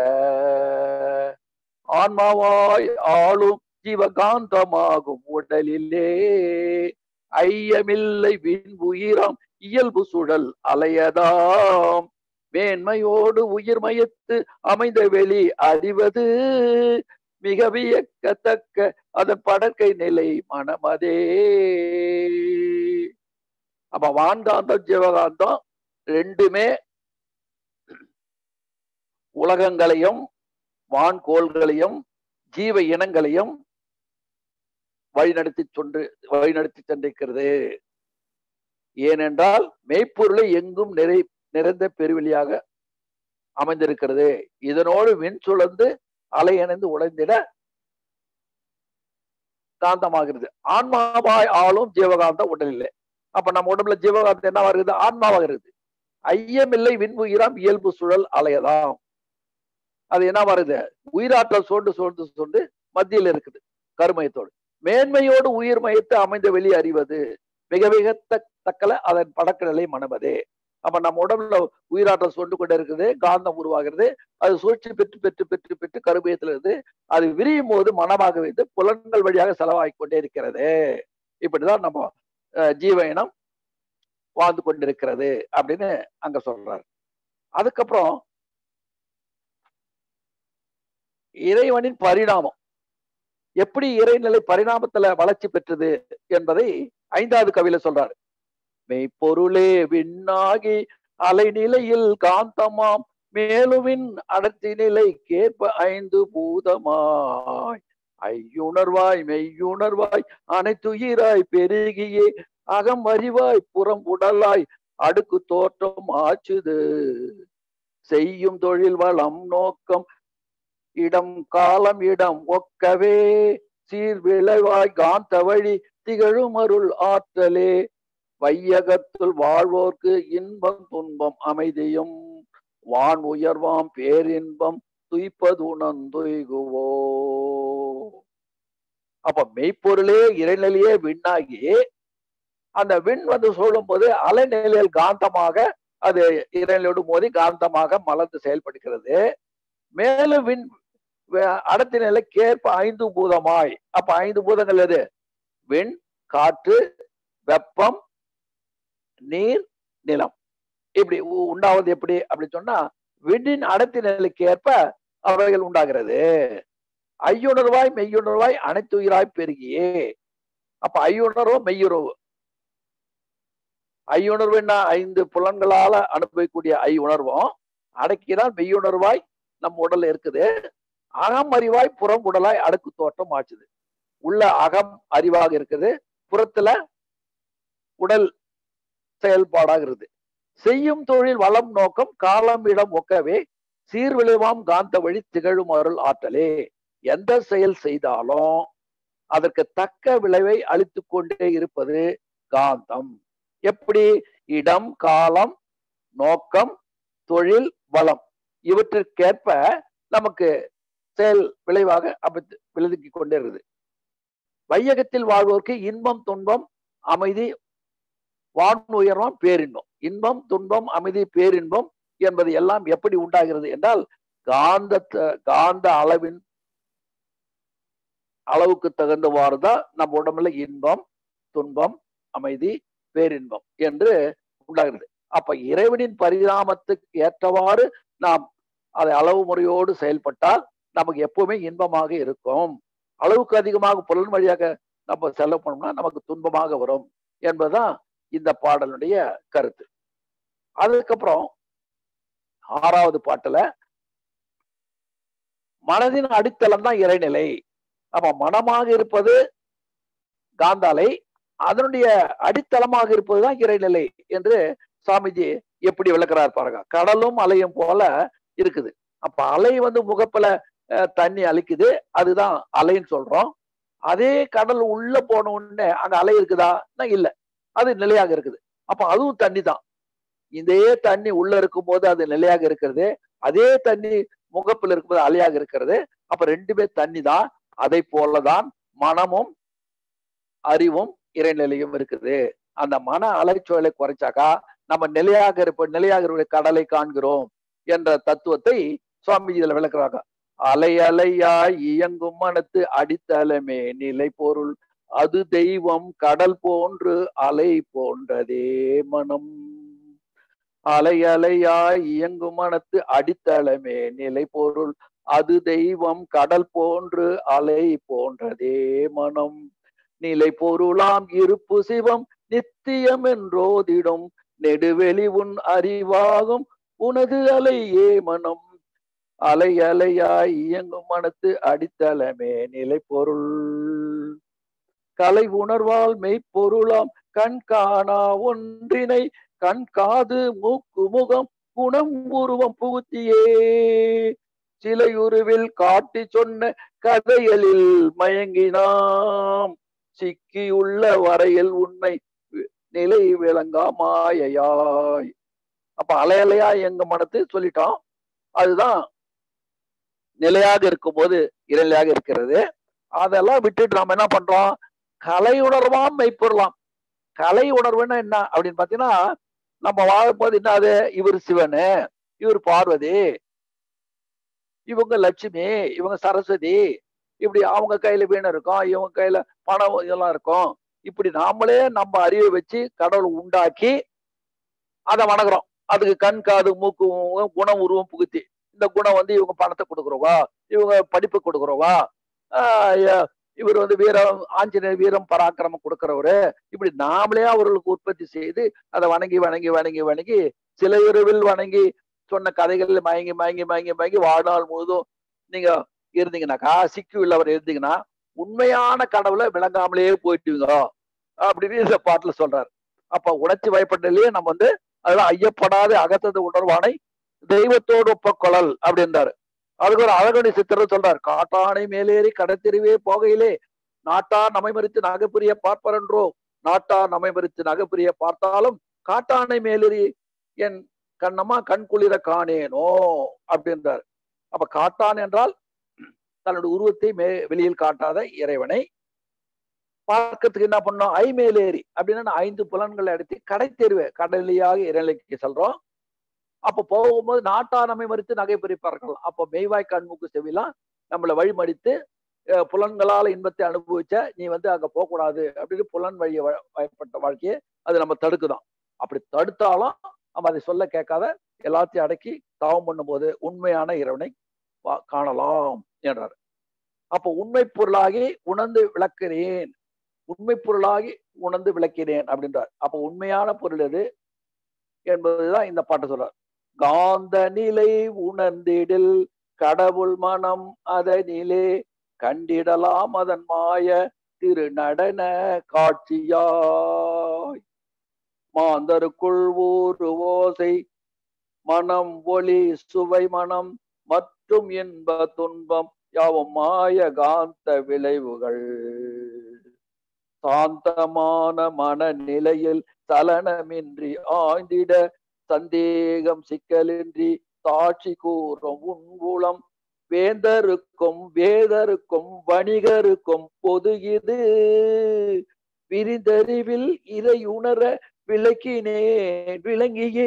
ஆன்மாவாய் ஆளும் ஜீவகாந்தமாகும் உடலிலே ஐயமில்லை விண் உயிராம் இயல்பு சுழல் அலையதாம் மேன்மையோடு உயிர் மயத்து அமைந்த வெளி அறிவது மிக வியக்கத்தக்க அதன் படற்கை நிலை மனமதே அப்ப வான்காந்தம் ஜீவகாந்தம் ரெண்டுமே உலகங்களையும் வான்கோள்களையும் ஜீவ இனங்களையும் வழிநடத்தி சென்று வழிநடத்தி சென்றிருக்கிறது ஏனென்றால் மெய்ப்பொருளை எங்கும் நிறை நிறைந்த பெருவெளியாக அமைந்திருக்கிறது இதனோடு விண் சுழந்து அலை இணைந்து உடைந்திட காந்தமாகிறது ஆன்மாவாய் ஆளும் ஜீவகாந்தம் உடலில்லை அப்ப நம்ம உடம்புல ஜீவகாந்தம் என்னவா இருக்குது ஆன்மாவாக இருக்குது ஐயமில்லை விண்புயிராம் இயல்பு சுழல் அலையதாம் அது என்ன வருது உயிராற்றல் சோண்டு சோண்டு சோண்டு மத்தியில் இருக்குது கருமயத்தோடு மேன்மையோடு உயிர் மயத்து அமைந்த வெளி அறிவது மிக மிக தக்கல அதன் படக்க நிலை மனமதே அப்ப நம்ம உடம்புல உயிராற்றல் சொண்டு கொண்டு இருக்குது காந்தம் உருவாகிறது அது சூழ்ச்சி பெற்று பெற்று பெற்று பெற்று கருமையத்தில் இருந்து அது விரியும் போது மனமாக வைத்து புலன்கள் வழியாக செலவாகி கொண்டே இருக்கிறது இப்படிதான் நம்ம ஜீவ இனம் வாழ்ந்து கொண்டிருக்கிறது அப்படின்னு அங்க சொல்றாரு அதுக்கப்புறம் இறைவனின் பரிணாமம் எப்படி இறைநிலை பரிணாமத்துல வளர்ச்சி பெற்றது என்பதை ஐந்தாவது கவியில சொல்றாரு மெய்ப்பொருளே விண்ணாகி அலைநிலையில் காந்தமாம் மேலுவின் அடர்த்தி நிலை கேட்ப ஐந்து பூதமாய் ஐயுணர்வாய் மெய்யுணர்வாய் அனைத்துயிராய் பெருகியே அகம் அறிவாய் புறம் உடலாய் அடுக்கு தோற்றம் ஆச்சுது செய்யும் தொழில் வளம் நோக்கம் இடம் காலம் இடம் ஒக்கவே சீர் விளைவாய் காந்த வழி திகழும் அருள் ஆற்றலே வையகத்துள் வாழ்வோர்க்கு இன்பம் துன்பம் அமைதியும் வான் உயர்வாம் பேரின்பம் துய்ப்பது உணர்ந்துய்குவோ அப்ப மெய்ப்பொருளே இறைநிலையே விண்ணாகி அந்த விண் வந்து சொல்லும் போது அலைநிலையில் காந்தமாக அது இறைநிலையோடு மோதி காந்தமாக மலர்ந்து செயல்படுகிறது மேலும் விண் அடர்த்தி நிலைக்கேற்ப ஐந்து பூதமாய் அப்ப ஐந்து பூதங்கள் எது விண் காற்று வெப்பம் நீர் நிலம் இப்படி உண்டாவது எப்படி அப்படி சொன்னா விண்ணின் அடர்த்தி நிலைக்கு ஏற்ப அவைகள் உண்டாகிறது ஐயுணர்வாய் மெய்யுணர்வாய் அனைத்து உயிராய் பெருகியே அப்ப ஐயுணர்வு மெய்யுறவு ஐயுணர்வுன்னா ஐந்து புலன்களால அனுபவிக்கூடிய ஐ உணர்வும் அடக்கினால் மெய்யுணர்வாய் நம் உடல்ல இருக்குது அகம் அறிவாய் புறம் உடலாய் அடுக்கு தோற்றம் ஆச்சுது உள்ள அகம் அறிவாக இருக்குது புறத்துல உடல் செயல்பாடாகிறது செய்யும் தொழில் வளம் நோக்கம் காலம் இடம் ஒக்கவே சீர்விளைவாம் காந்த வழி திகழும் அருள் ஆற்றலே எந்த செயல் செய்தாலும் அதற்கு தக்க விளைவை அளித்து கொண்டே இருப்பது காந்தம் எப்படி இடம் காலம் நோக்கம் தொழில் வளம் இவற்றிற்கேற்ப நமக்கு செயல் விளைவாக அமைத்து விளக்கி கொண்டே இருக்குது வையகத்தில் வாழ்வோருக்கு இன்பம் துன்பம் அமைதி வானுயர்வம் பேரின்பம் இன்பம் துன்பம் அமைதி பேரின்பம் என்பது எல்லாம் எப்படி உண்டாகிறது என்றால் காந்த காந்த அளவின் அளவுக்கு தகுந்தவாறு தான் நம்ம உடம்புல இன்பம் துன்பம் அமைதி பேரின்பம் என்று உண்டாகிறது அப்ப இறைவனின் பரிணாமத்துக்கு ஏற்றவாறு நாம் அதை அளவு முறையோடு செயல்பட்டால் நமக்கு எப்பவுமே இன்பமாக இருக்கும் அளவுக்கு அதிகமாக புலன் வழியாக நம்ம செலவு பண்ணோம்னா நமக்கு துன்பமாக வரும் என்பதுதான் இந்த பாடலுடைய கருத்து அதுக்கப்புறம் ஆறாவது பாட்டுல மனதின் அடித்தளம் தான் இறைநிலை அப்ப மனமாக இருப்பது காந்தாலை அதனுடைய அடித்தளமாக இருப்பதுதான் இறைநிலை என்று சாமிஜி எப்படி விளக்குறார் பாருங்க கடலும் அலையும் போல இருக்குது அப்ப அலை வந்து முகப்புல தண்ணி அழிக்குது அதுதான் அலைன்னு சொல்றோம் அதே கடல் உள்ள போன உடனே அங்க அலை இருக்குதா இல்ல அது நிலையாக இருக்குது அப்ப அதுவும் தண்ணி தான் இதே தண்ணி உள்ள இருக்கும் போது அது நிலையாக இருக்கிறது அதே தண்ணி முகப்பில் இருக்கும்போது அலையாக இருக்கிறது அப்ப ரெண்டுமே தண்ணி தான் அதை போலதான் மனமும் அறிவும் இறைநிலையும் இருக்குது அந்த மன அலைச்சூழலை குறைச்சாக்கா நம்ம நிலையாக இருப்ப நிலையாக இருக்க கடலை காண்கிறோம் என்ற தத்துவத்தை சுவாமிஜி இதுல விளக்குறாங்க அலை அலையாய் இயங்கும் மனத்து அடித்தளமே நிலை பொருள் அது தெய்வம் கடல் போன்று அலை போன்றதே மனம் அலை அலையாய் இயங்கும் மனத்து அடித்தளமே நிலை பொருள் அது தெய்வம் கடல் போன்று அலை போன்றதே மனம் நிலை பொருளாம் இருப்பு சிவம் நித்தியம் என்றோதிடும் நெடுவெளி உன் அறிவாகும் உனது அலையே மனம் அலை அலையாய் இயங்கும் மனத்து அடித்தளமே நிலை பொருள் கலை உணர்வால் மெய்ப்பொருளாம் கண் காணா ஒன்றினை கண் காது மூக்கு முகம் குணம் உருவம் புகுத்தியே சிலையுருவில் காட்டி சொன்ன கதைகளில் மயங்கினாம் சிக்கியுள்ள வரையில் உண்மை நிலை விளங்கா மாயையாய் அப்ப அலையலையா எங்க மனத்து சொல்லிட்டோம் அதுதான் நிலையாக இருக்கும் போது இறைநிலையாக இருக்கிறது அதெல்லாம் விட்டுட்டு நாம என்ன பண்றோம் கலை உணர்வாம் மெய்ப்பொருளாம் கலை உணர்வுன்னா என்ன அப்படின்னு பாத்தீங்கன்னா நம்ம வாழும்போது என்ன அது இவர் சிவனு இவர் பார்வதி இவங்க லட்சுமி இவங்க சரஸ்வதி இப்படி அவங்க கையில வீணை இருக்கும் இவங்க கையில பணம் இதெல்லாம் இருக்கும் இப்படி நாமளே நம்ம அறிவை வச்சு கடவுளை உண்டாக்கி அதை வணங்குறோம் அதுக்கு கண் காது மூக்கு குணம் உருவம் புகுத்தி இந்த குணம் வந்து இவங்க பணத்தை கொடுக்குறவா இவங்க படிப்பு கொடுக்குறவா இவர் வந்து வீரம் ஆஞ்சநேயர் வீரம் பராக்கிரமம் கொடுக்கிறவரு இப்படி நாமளே அவர்களுக்கு உற்பத்தி செய்து அதை வணங்கி வணங்கி வணங்கி வணங்கி சில இரவில் வணங்கி சொன்ன கதைகள் மயங்கி மயங்கி மயங்கி மயங்கி வாழ்நாள் முழுதும் நீங்க இருந்தீங்கன்னாக்கா சிக்கி உள்ளவர் இருந்தீங்கன்னா உண்மையான கடவுளை விளங்காமலேயே போயிட்டுவீங்க அப்படின்னு இந்த பாட்டுல சொல்றாரு அப்ப உணர்ச்சி வயப்பட்டதுலயே நம்ம வந்து அதெல்லாம் ஐயப்படாத அகத்தது உணர்வானை தெய்வத்தோடு ஒப்பக்கொள்ளல் அப்படின்றாரு அதுக்கு ஒரு அழகடி சித்திரம் சொல்றார் காட்டானை மேலேறி கடத்தெருவே போகையிலே நாட்டார் நமை மறித்து நகைப்புரிய பார்ப்பரன்றோ நாட்டார் நமை மறித்து நகைப்புரிய பார்த்தாலும் காட்டானை மேலேறி என் கண்ணம்மா கண் குளிர காணேனோ அப்படின்றார் அப்ப காட்டான் என்றால் தன்னுடைய உருவத்தை மே வெளியில் காட்டாத இறைவனை பார்க்கறதுக்கு என்ன பண்ணோம் ஐ மேலேறி அப்படின்னா ஐந்து புலன்களை எடுத்து கடை தெருவே கடலியாக இறைநிலைக்கு செல்றோம் அப்ப போகும்போது நாட்டானமை மறித்து நகை பறிப்பார்கள் அப்ப மெய்வாய் கண்முக்கு செவிலாம் நம்மளை வழிமடித்து அஹ், புலன்களால இன்பத்தை அனுபவிச்ச நீ வந்து அங்க போகக்கூடாது அப்படின்னு புலன் வழிய வ- வயப்பட்ட வாழ்க்கையை அது நம்ம தடுக்குதான் அப்படி தடுத்தாலும் நம்ம அதை சொல்ல கேட்காத எல்லாத்தையும் அடக்கி தவம் பண்ணும்போது உண்மையான இறைவனை வா- காணலாம் என்றார் அப்போ உண்மை பொருளாகி உணர்ந்து விளக்கிறேன் உண்மை பொருளாகி உணர்ந்து விளக்கிறேன் அப்படின்றார் அப்போ உண்மையான பொருள் எது என்பதுதான் இந்த பாட்டு சொல்றார் காந்த நிலை உணர்ந்திடில் கடவுள் மனம் அதனிலே கண்டிடலாம் அதன் மாய திரு நடன காட்சியாய் மாந்தருக்குள் ஊரு ஓசை மனம் ஒளி சுவை மனம் மற்றும் இன்ப துன்பம் யாவும் மாய காந்த விளைவுகள் சாந்தமான மனநிலையில் சலனமின்றி ஆய்ந்திட சந்தேகம் சிக்கலின்றி சாட்சி கூறும் உன்குளம் வேந்தருக்கும் வேதருக்கும் வணிகருக்கும் பொது இது விரிந்தறிவில் இதை உணர விளக்கினேன் விளங்கியே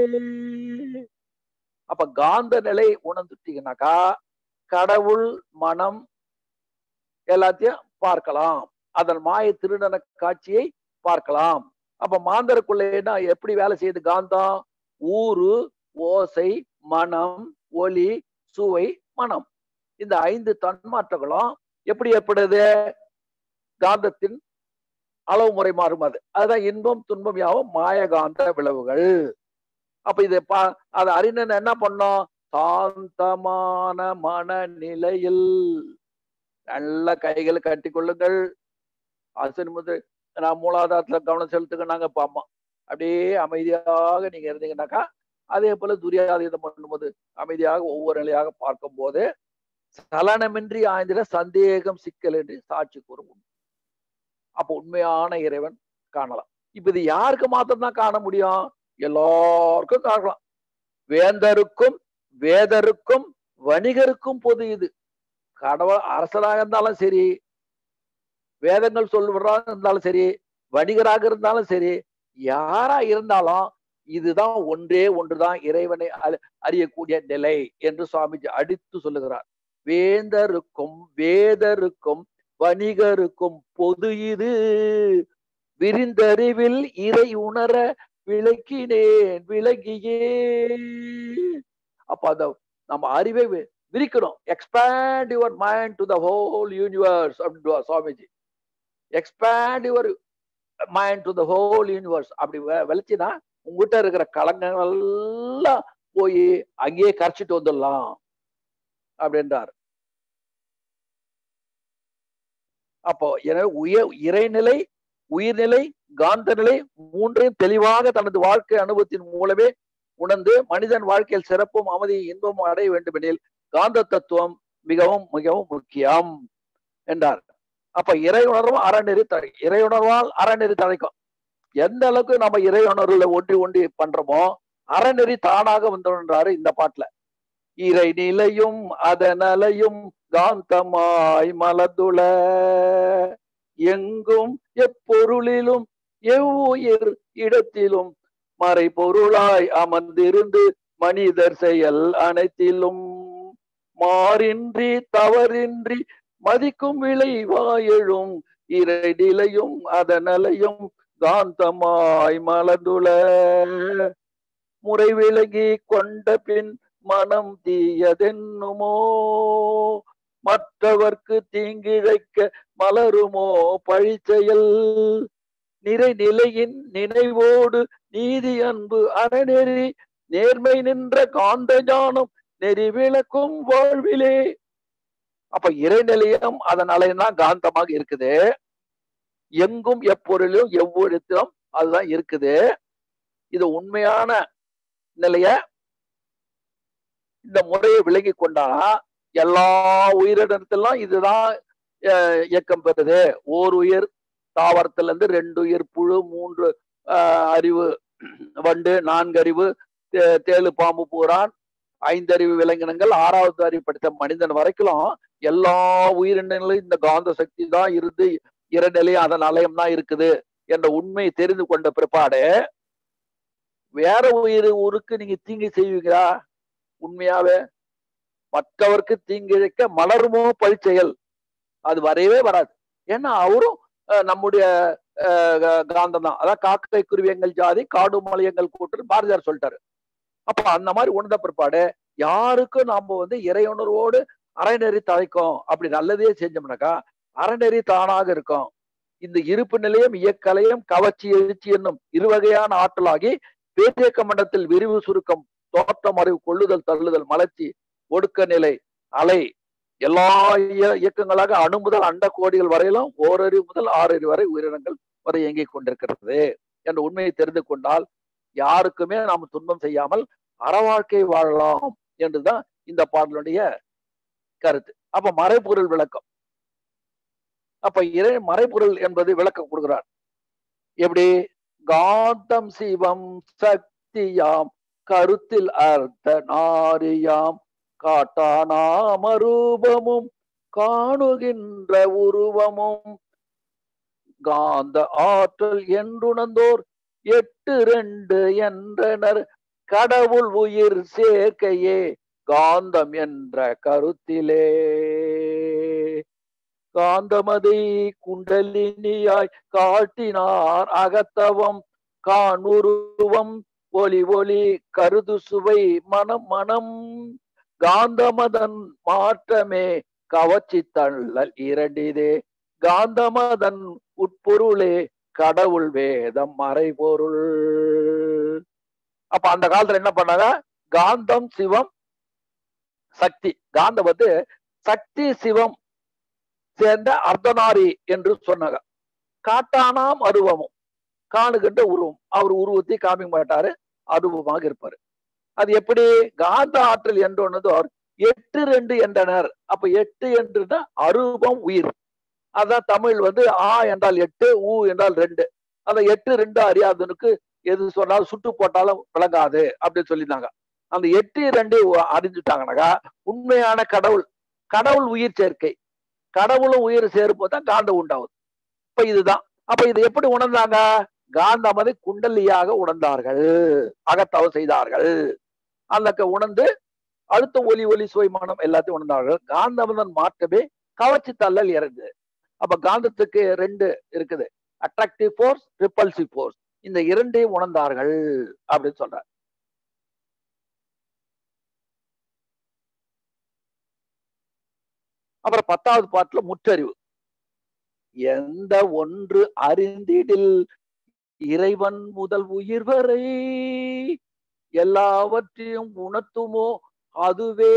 அப்ப காந்த நிலை உணர்ந்துட்டீங்கன்னாக்கா கடவுள் மனம் எல்லாத்தையும் பார்க்கலாம் அதன் மாய திருநன காட்சியை பார்க்கலாம் அப்ப மாந்தருக்குள்ளேனா எப்படி வேலை செய்யுது காந்தம் ஊரு ஓசை மனம் ஒலி சுவை மனம் இந்த ஐந்து தன்மாற்றங்களும் எப்படி ஏற்படுது காந்தத்தின் அளவு முறை மாறும் அது அதுதான் இன்பம் துன்பம் யாவும் மாயகாந்த விளைவுகள் அப்ப இது பா அது அறிஞன் என்ன பண்ணோம் சாந்தமான மனநிலையில் நல்ல கைகளை கட்டி கொள்ளுங்கள் அசன் முதல் நான் மூலாதாரத்துல கவனம் செலுத்துங்க நாங்க பாமா அப்படியே அமைதியாக நீங்க இருந்தீங்கன்னாக்கா அதே போல துரியாதீதம் பண்ணும்போது அமைதியாக ஒவ்வொரு நிலையாக பார்க்கும் போது சலனமின்றி ஆய்ந்திட சந்தேகம் சிக்கல் என்று சாட்சி கூறும் அப்போ உண்மையான இறைவன் காணலாம் இப்ப இது யாருக்கு மாத்திரம் தான் காண முடியும் எல்லாருக்கும் காணலாம் வேந்தருக்கும் வேதருக்கும் வணிகருக்கும் பொது இது கடவுள் அரசராக இருந்தாலும் சரி வேதங்கள் சொல்லுவராக இருந்தாலும் சரி வணிகராக இருந்தாலும் சரி யாரா இருந்தாலும் இதுதான் ஒன்றே ஒன்றுதான் இறைவனை அறி- அறியக்கூடிய நிலை என்று சுவாமிஜி அடித்து சொல்லுகிறார் வேந்தருக்கும் வேதருக்கும் வணிகருக்கும் பொது இது விரிந்தறிவில் இறை உணர விளக்கினேன் விளங்கியே அப்ப அந்த நம்ம அறிவை வி- விரிக்கணும் expand your mind to the whole universe அப்படின்னு Swamiji expand your mind to the whole universe அப்படி வெ- வெளிச்சினா உங்ககிட்ட இருக்கிற கலங்கங்கள் எல்லாம் போய் அங்கேயே கரைச்சிட்டு வந்துடலாம் அப்படின்றார் அப்போ எனவே உய இறைநிலை உயிர்நிலை காந்த நிலை மூன்றையும் தெளிவாக தனது வாழ்க்கை அனுபவத்தின் மூலமே உணர்ந்து மனிதன் வாழ்க்கையில் சிறப்பும் அமைதி இன்பமும் அடைய வேண்டுமெனில் காந்த தத்துவம் மிகவும் மிகவும் முக்கியம் என்றார் அப்ப இறை உணர்வும் அறநெறி தழை இறை உணர்வால் அறநெறி தழைக்கும் எந்த அளவுக்கு நம்ம இறை உணர்வுல ஒன்றி ஒன்றி பண்றோமோ அறநெறி தானாக வந்துன்றாரு இந்த பாட்டுல இறை நிலையும் அதனலையும் காந்தமாய் மலதுள எங்கும் எப்பொருளிலும் எவ்வுயிர் இடத்திலும் மறைபொருளாய் அமர்ந்திருந்து மனிதர் செயல் அனைத்திலும் மாறின்றி தவறின்றி மதிக்கும் விளைவாயெழும் இறைநிலையும் அதனலையும் காந்தமாய் மலர்ந்துள முறை விலகி கொண்ட பின் மனம் தீயதென்னுமோ மற்றவர்க்கு தீங்கிழைக்க மலருமோ பழிச்செயல் நிறை நிலையின் நினைவோடு நீதி அன்பு அறநெறி நேர்மை நின்ற காந்த ஞானம் நெறி விளக்கும் வாழ்விலே அப்ப இறைநிலையம் அதனாலதான் காந்தமாக இருக்குது எங்கும் எப்பொருளிலும் எவ்விடத்திலும் அதுதான் இருக்குது இது உண்மையான நிலைய இந்த முறையை விலகி கொண்டா எல்லா உயிரினத்திலும் இதுதான் அஹ், இயக்கம் பெறுது ஓர் உயிர் தாவரத்துல இருந்து ரெண்டு உயிர் புழு மூன்று ஆஹ், அறிவு வண்டு நான்கு அறிவு தே- தேளு பாம்பு பூரான் ஐந்தறிவு விலங்கினங்கள் ஆறாவது அறிவு படித்த மனிதன் வரைக்கும் எல்லா உயிரினங்களும் இந்த காந்த சக்தி தான் இருந்து இறைநிலையும் அதன் அலையம் தான் இருக்குது என்ற உண்மையை தெரிந்து கொண்ட பிற்பாடு வேற உயிர் ஊருக்கு நீங்க தீங்கு செய்வீங்களா உண்மையாவே மற்றவருக்கு தீங்கிழைக்க மலருமோ பழிச்செயல் அது வரவே வராது ஏன்னா அவரும் அஹ், நம்முடைய அஹ், காந்தம் தான் அதான் காக்கை குருவி எங்கள் ஜாதி காடு மலை எங்கள் கூட்டு பாரதியார் சொல்லிட்டாரு அப்ப அந்த மாதிரி உணர்ந்த பிற்பாடு யாருக்கும் நாம வந்து இறையுணர்வோடு அறநெறி தழைக்கும் அப்படி நல்லதே செஞ்சோம்னாக்கா அறநெறி தானாக இருக்கும் இந்த இருப்பு நிலையம் இயக்கலையும் கவர்ச்சி எழுச்சி என்னும் இருவகையான ஆற்றலாகி பேரியக்க மண்டலத்தில் விரிவு சுருக்கம் தோற்றம் அறிவு கொள்ளுதல் தள்ளுதல் மலர்ச்சி ஒடுக்க நிலை அலை எல்லா இய- இயக்கங்களாக அணு முதல் அண்ட கோடிகள் வரையிலும் ஓரறிவு முதல் ஆறறிவு வரை உயிரினங்கள் வரை இயங்கிக் கொண்டிருக்கிறது என்ற உண்மையை தெரிந்து கொண்டால் யாருக்குமே நாம் துன்பம் செய்யாமல் அறவாழ்க்கை வாழலாம் என்றுதான் இந்த பாடலுடைய கருத்து அப்ப மறைபொருள் விளக்கம் அப்ப இறை மறைபொருள் என்பது விளக்கம் கொடுக்கிறார் எப்படி காந்தம் சிவம் சக்தியாம் கருத்தில் அர்த்த நாரியாம் காட்டானாமரூபமும் காணுகின்ற உருவமும் காந்த ஆற்றல் என்றுணர்ந்தோர் எட்டு ரெண்டு என்றனர் கடவுள் உயிர் சேர்க்கையே காந்தம் என்ற கருத்திலே காந்தமதை குண்டலினியாய் காட்டினார் அகத்தவம் காணுருவம் ஒளி ஒளி கருது சுவை மனம் மனம் காந்தமதன் மாற்றமே கவர்ச்சி தள்ளல் இரண்டிதே காந்தமதன் உட்பொருளே கடவுள் வேதம் மறைபொருள் அப்ப அந்த காலத்துல என்ன பண்ணாங்க காந்தம் சிவம் சக்தி காந்தம் வந்து சக்தி சிவம் சேர்ந்த அர்த்தநாரி என்று சொன்னாங்க காட்டானாம் அருவமும் காணுகின்ற உருவம் அவர் உருவத்தை காமிக்க மாட்டாரு அருவமாக இருப்பாரு அது எப்படி காந்த ஆற்றல் என்று அவர் எட்டு ரெண்டு என்றனர் அப்ப எட்டு என்றுனா அரூபம் உயிர் அதான் தமிழ் வந்து ஆ என்றால் எட்டு ஊ என்றால் ரெண்டு அந்த எட்டு ரெண்டு அறியாதனுக்கு எது சொன்னாலும் சுட்டு போட்டாலும் விளங்காது அப்படின்னு சொல்லியிருந்தாங்க அந்த எட்டு ரெண்டு அறிஞ்சுட்டாங்கனாக்கா உண்மையான கடவுள் கடவுள் உயிர் சேர்க்கை கடவுளும் உயிர் சேர்ப்போது தான் காந்தம் உண்டாகுது இப்ப இதுதான் அப்ப இது எப்படி உணர்ந்தாங்க காந்தமதை குண்டலியாக உணர்ந்தார்கள் அகத்தவம் செய்தார்கள் அந்த க- உணர்ந்து அடுத்த ஒலி ஒலி சுவைமானம் எல்லாத்தையும் உணர்ந்தார்கள் காந்தமதன் மாற்றமே கவர்ச்சி தள்ளல் இறங்கு அப்ப காந்தத்துக்கு ரெண்டு இருக்குது அட்ராக்டிவ் ஃபோர்ஸ் ரிப்பல்சிவ் ஃபோர்ஸ் இந்த இரண்டையும் உணர்ந்தார்கள் அப்படின்னு சொல்றார் அப்புறம் பத்தாவது பாட்டுல முற்றறிவு எந்த ஒன்று அறிந்திடில் இறைவன் முதல் உயிர் வரை எல்லாவற்றையும் உணர்த்துமோ அதுவே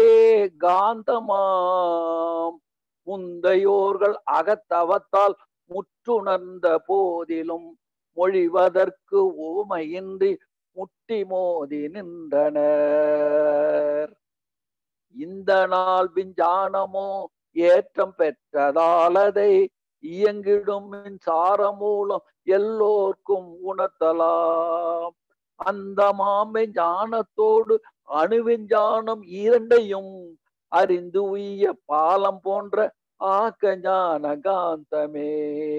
காந்தமாம் முந்தையோர்கள் அகத்தவத்தால் முற்றுணர்ந்த போதிலும் மொழிவதற்கு ஊமையின்றி முட்டி மோதி நின்றனர் இந்த நாள் விஞ்ஞானமோ ஏற்றம் பெற்றதாலதை இயங்கிடும் மின்சார மூலம் எல்லோர்க்கும் உணர்த்தலாம் அந்த மாமை ஞானத்தோடு அணுவிஞ்ஞானம் இரண்டையும் அறிந்து உய்ய பாலம் போன்ற ஆக்க ஞான காந்தமே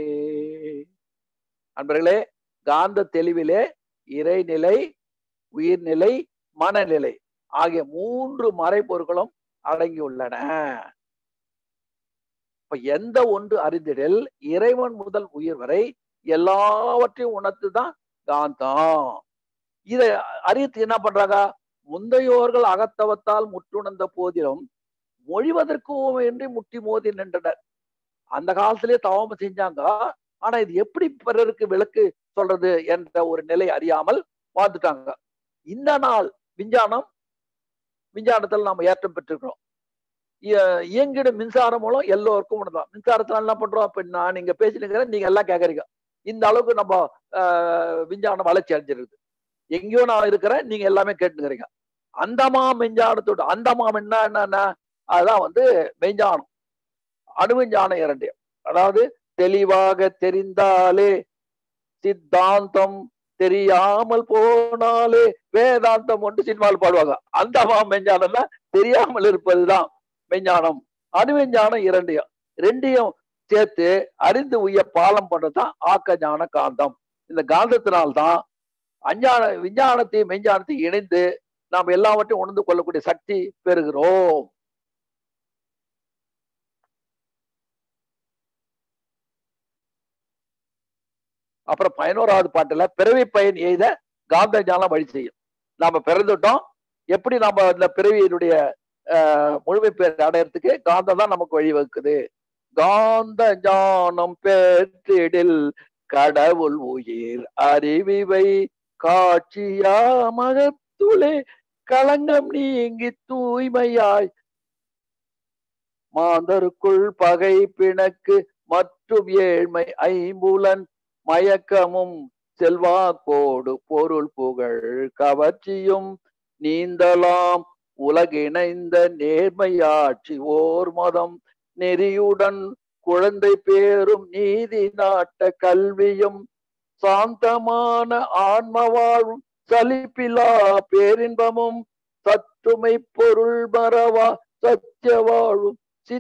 அன்பர்களே காந்த தெளிவிலே இறைநிலை உயிர்நிலை மனநிலை ஆகிய மூன்று மறைப்பொருட்களும் அடங்கியுள்ளன இப்ப எந்த ஒன்று அறிந்திடில் இறைவன் முதல் உயிர் வரை எல்லாவற்றையும் உணர்த்துதான் காந்தம் இதை அறியத்து என்ன பண்றாங்க முந்தையோர்கள் அகத்தவத்தால் முற்றுணர்ந்த போதிலும் மொழிவதற்கு ஊமையின்றி முட்டி மோதி நின்றனர் அந்த காலத்திலேயே தவம் செஞ்சாங்க ஆனா இது எப்படி பிறருக்கு விளக்கு சொல்றது என்ற ஒரு நிலை அறியாமல் வாழ்ந்துட்டாங்க இந்த நாள் விஞ்ஞானம் விஞ்ஞானத்தில் நாம் ஏற்றம் பெற்றிருக்கிறோம் இய- இயங்கிடும் மின்சாரம் மூலம் எல்லோருக்கும் உணர்ந்தோம் மின்சாரத்துல என்ன பண்றோம் இப்ப நான் நீங்க பேசினுக்கிறேன் நீங்க எல்லாம் கேக்குறீங்க இந்த அளவுக்கு நம்ம ஆஹ், விஞ்ஞானம் வளர்ச்சி அடைஞ்சிருக்குது எங்கேயோ நான் இருக்கிறேன் நீங்க எல்லாமே கேட்டுக்கிறீங்க அந்தமா மெஞ்ஞானத்தோட அந்தமாம் என்ன என்னன்னா அதுதான் வந்து மெஞ்ஞானம் அணுவிஞ்ஞானம் இரண்டையும் அதாவது தெளிவாக தெரிந்தாலே சித்தாந்தம் தெரியாமல் போனாலே வேதாந்தம் ஒன்று சினிமாவில் பாடுவாங்க அந்தமா மெஞ்ஞானம் தான் தெரியாமல் இருப்பதுதான் மெஞ்ஞானம் அணுவிஞ்ஞானம் இரண்டையும் ரெண்டையும் சேர்த்து அறிந்து உய்ய பாலம் பண்றதுதான் ஆக்க ஞான காந்தம் இந்த காந்தத்தினால்தான் அஞ்ஞான விஞ்ஞானத்தையும் மெஞ்ஞானத்தையும் இணைந்து நாம் எல்லாவற்றையும் உணர்ந்து கொள்ளக்கூடிய சக்தி பெறுகிறோம் அப்புறம் பதினோராவது பாட்டுல பிறவி பயன் எய்த காந்த ஞானம் வழி செய்யும் நாம பிறந்துட்டோம் எப்படி நாம அந்த பிறவியினுடைய ஆஹ், முழுமை பேர் அடையறதுக்கு காந்தம் தான் நமக்கு வழிவகுக்குது காந்த ஞானம் பெற்றிடில் கடவுள் உயிர் அறிவிவை காட்சியா மகத்துளே களங்கம் நீங்கி தூய்மையாய் மாந்தருக்குள் பகை பிணக்கு மற்றும் ஏழ்மை ஐம்புலன் மயக்கமும் செல்வாக்கோடு பொருள் புகழ் கவர்ச்சியும் நீந்தலாம் உலகிணைந்த நேர்மையாட்சி ஓர் மதம் நெறியுடன் குழந்தை பேரும் நீதி நாட்ட கல்வியும் சாந்தமான ஆன்ம வாழும் சலிப்பிலா பேரின்பமும் சற்றுமை பொருள் மறவா சத்திய வாழும்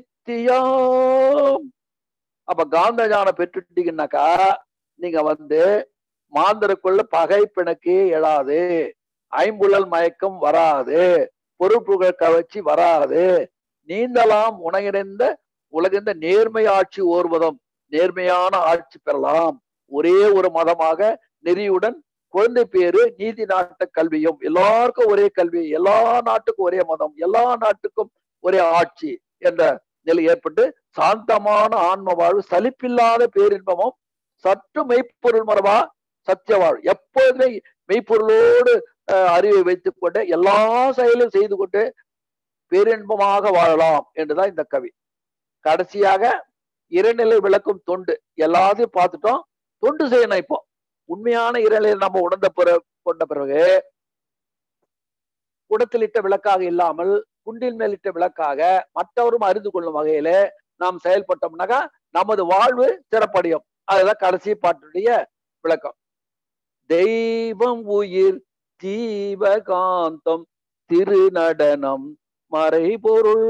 சித்தியாம் அப்ப காந்த ஞானம் பெற்றுட்டீங்கன்னாக்கா நீங்க வந்து மாந்தருக்குள்ள பகை பிணக்கே எழாது ஐம்புலல் மயக்கம் வராது பொறுப்புகள் கவர்ச்சி வராது நீந்தலாம் உணகிணைந்த உலகிந்த நேர்மை ஆட்சி ஓர்வதம் நேர்மையான ஆட்சி பெறலாம் ஒரே ஒரு மதமாக நெறியுடன் குழந்தை பேரு நீதி நாட்ட கல்வியும் எல்லாருக்கும் ஒரே கல்வி எல்லா நாட்டுக்கும் ஒரே மதம் எல்லா நாட்டுக்கும் ஒரே ஆட்சி என்ற நிலை ஏற்பட்டு சாந்தமான ஆன்ம வாழ்வு சலிப்பில்லாத பேரின்பமும் சற்று மெய்ப்பொருள் மரபா சத்திய வாழ்வு எப்போதுமே மெய்ப்பொருளோடு அஹ், அறிவை வைத்துக் கொண்டு எல்லா செயலும் செய்து கொண்டு பேரின்பமாக வாழலாம் என்றுதான் இந்த கவி கடைசியாக இறைநிலை விளக்கும் தொண்டு எல்லாத்தையும் பார்த்துட்டோம் தொண்டு செய்யணும் இப்போ உண்மையான இறைநிலை நம்ம உணர்ந்த பிற கொண்ட பிறகு குடத்திலிட்ட விளக்காக இல்லாமல் குண்டின் மேலிட்ட விளக்காக மற்றவரும் அறிந்து கொள்ளும் வகையில நாம் செயல்பட்டோம்னாக்கா நமது வாழ்வு சிறப்படையும் அதுதான் கடைசி பாட்டுடைய விளக்கம் தெய்வம் உயிர் ஜீவகாந்தம் திருநடனம் மறைபொருள்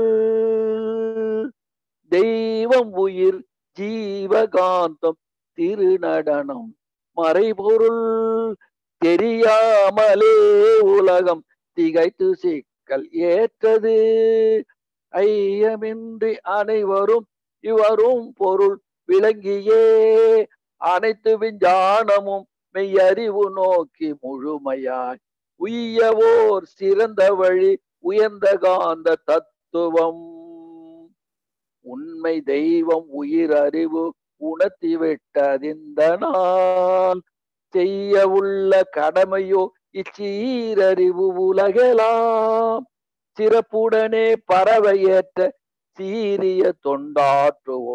தெய்வம் உயிர் ஜீவகாந்தம் திருநடனம் மறைபொருள் தெரியாமலே உலகம் திகைத்து சிக்கல் ஏற்றது ஐயமின்றி அனைவரும் இவரும் பொருள் விளங்கியே அனைத்து விஞ்ஞானமும் மெய்யறிவு நோக்கி முழுமையாய் உய்யவோர் சிறந்த வழி உயர்ந்த காந்த தத்துவம் உண்மை தெய்வம் உயிர் அறிவு உணர்த்தி விட்டதிந்த நாள் செய்ய உள்ள கடமையோ இச்சீரறிவு உலகெலாம் சிறப்புடனே பறவையேற்ற சீரிய தொண்டாற்றுவோ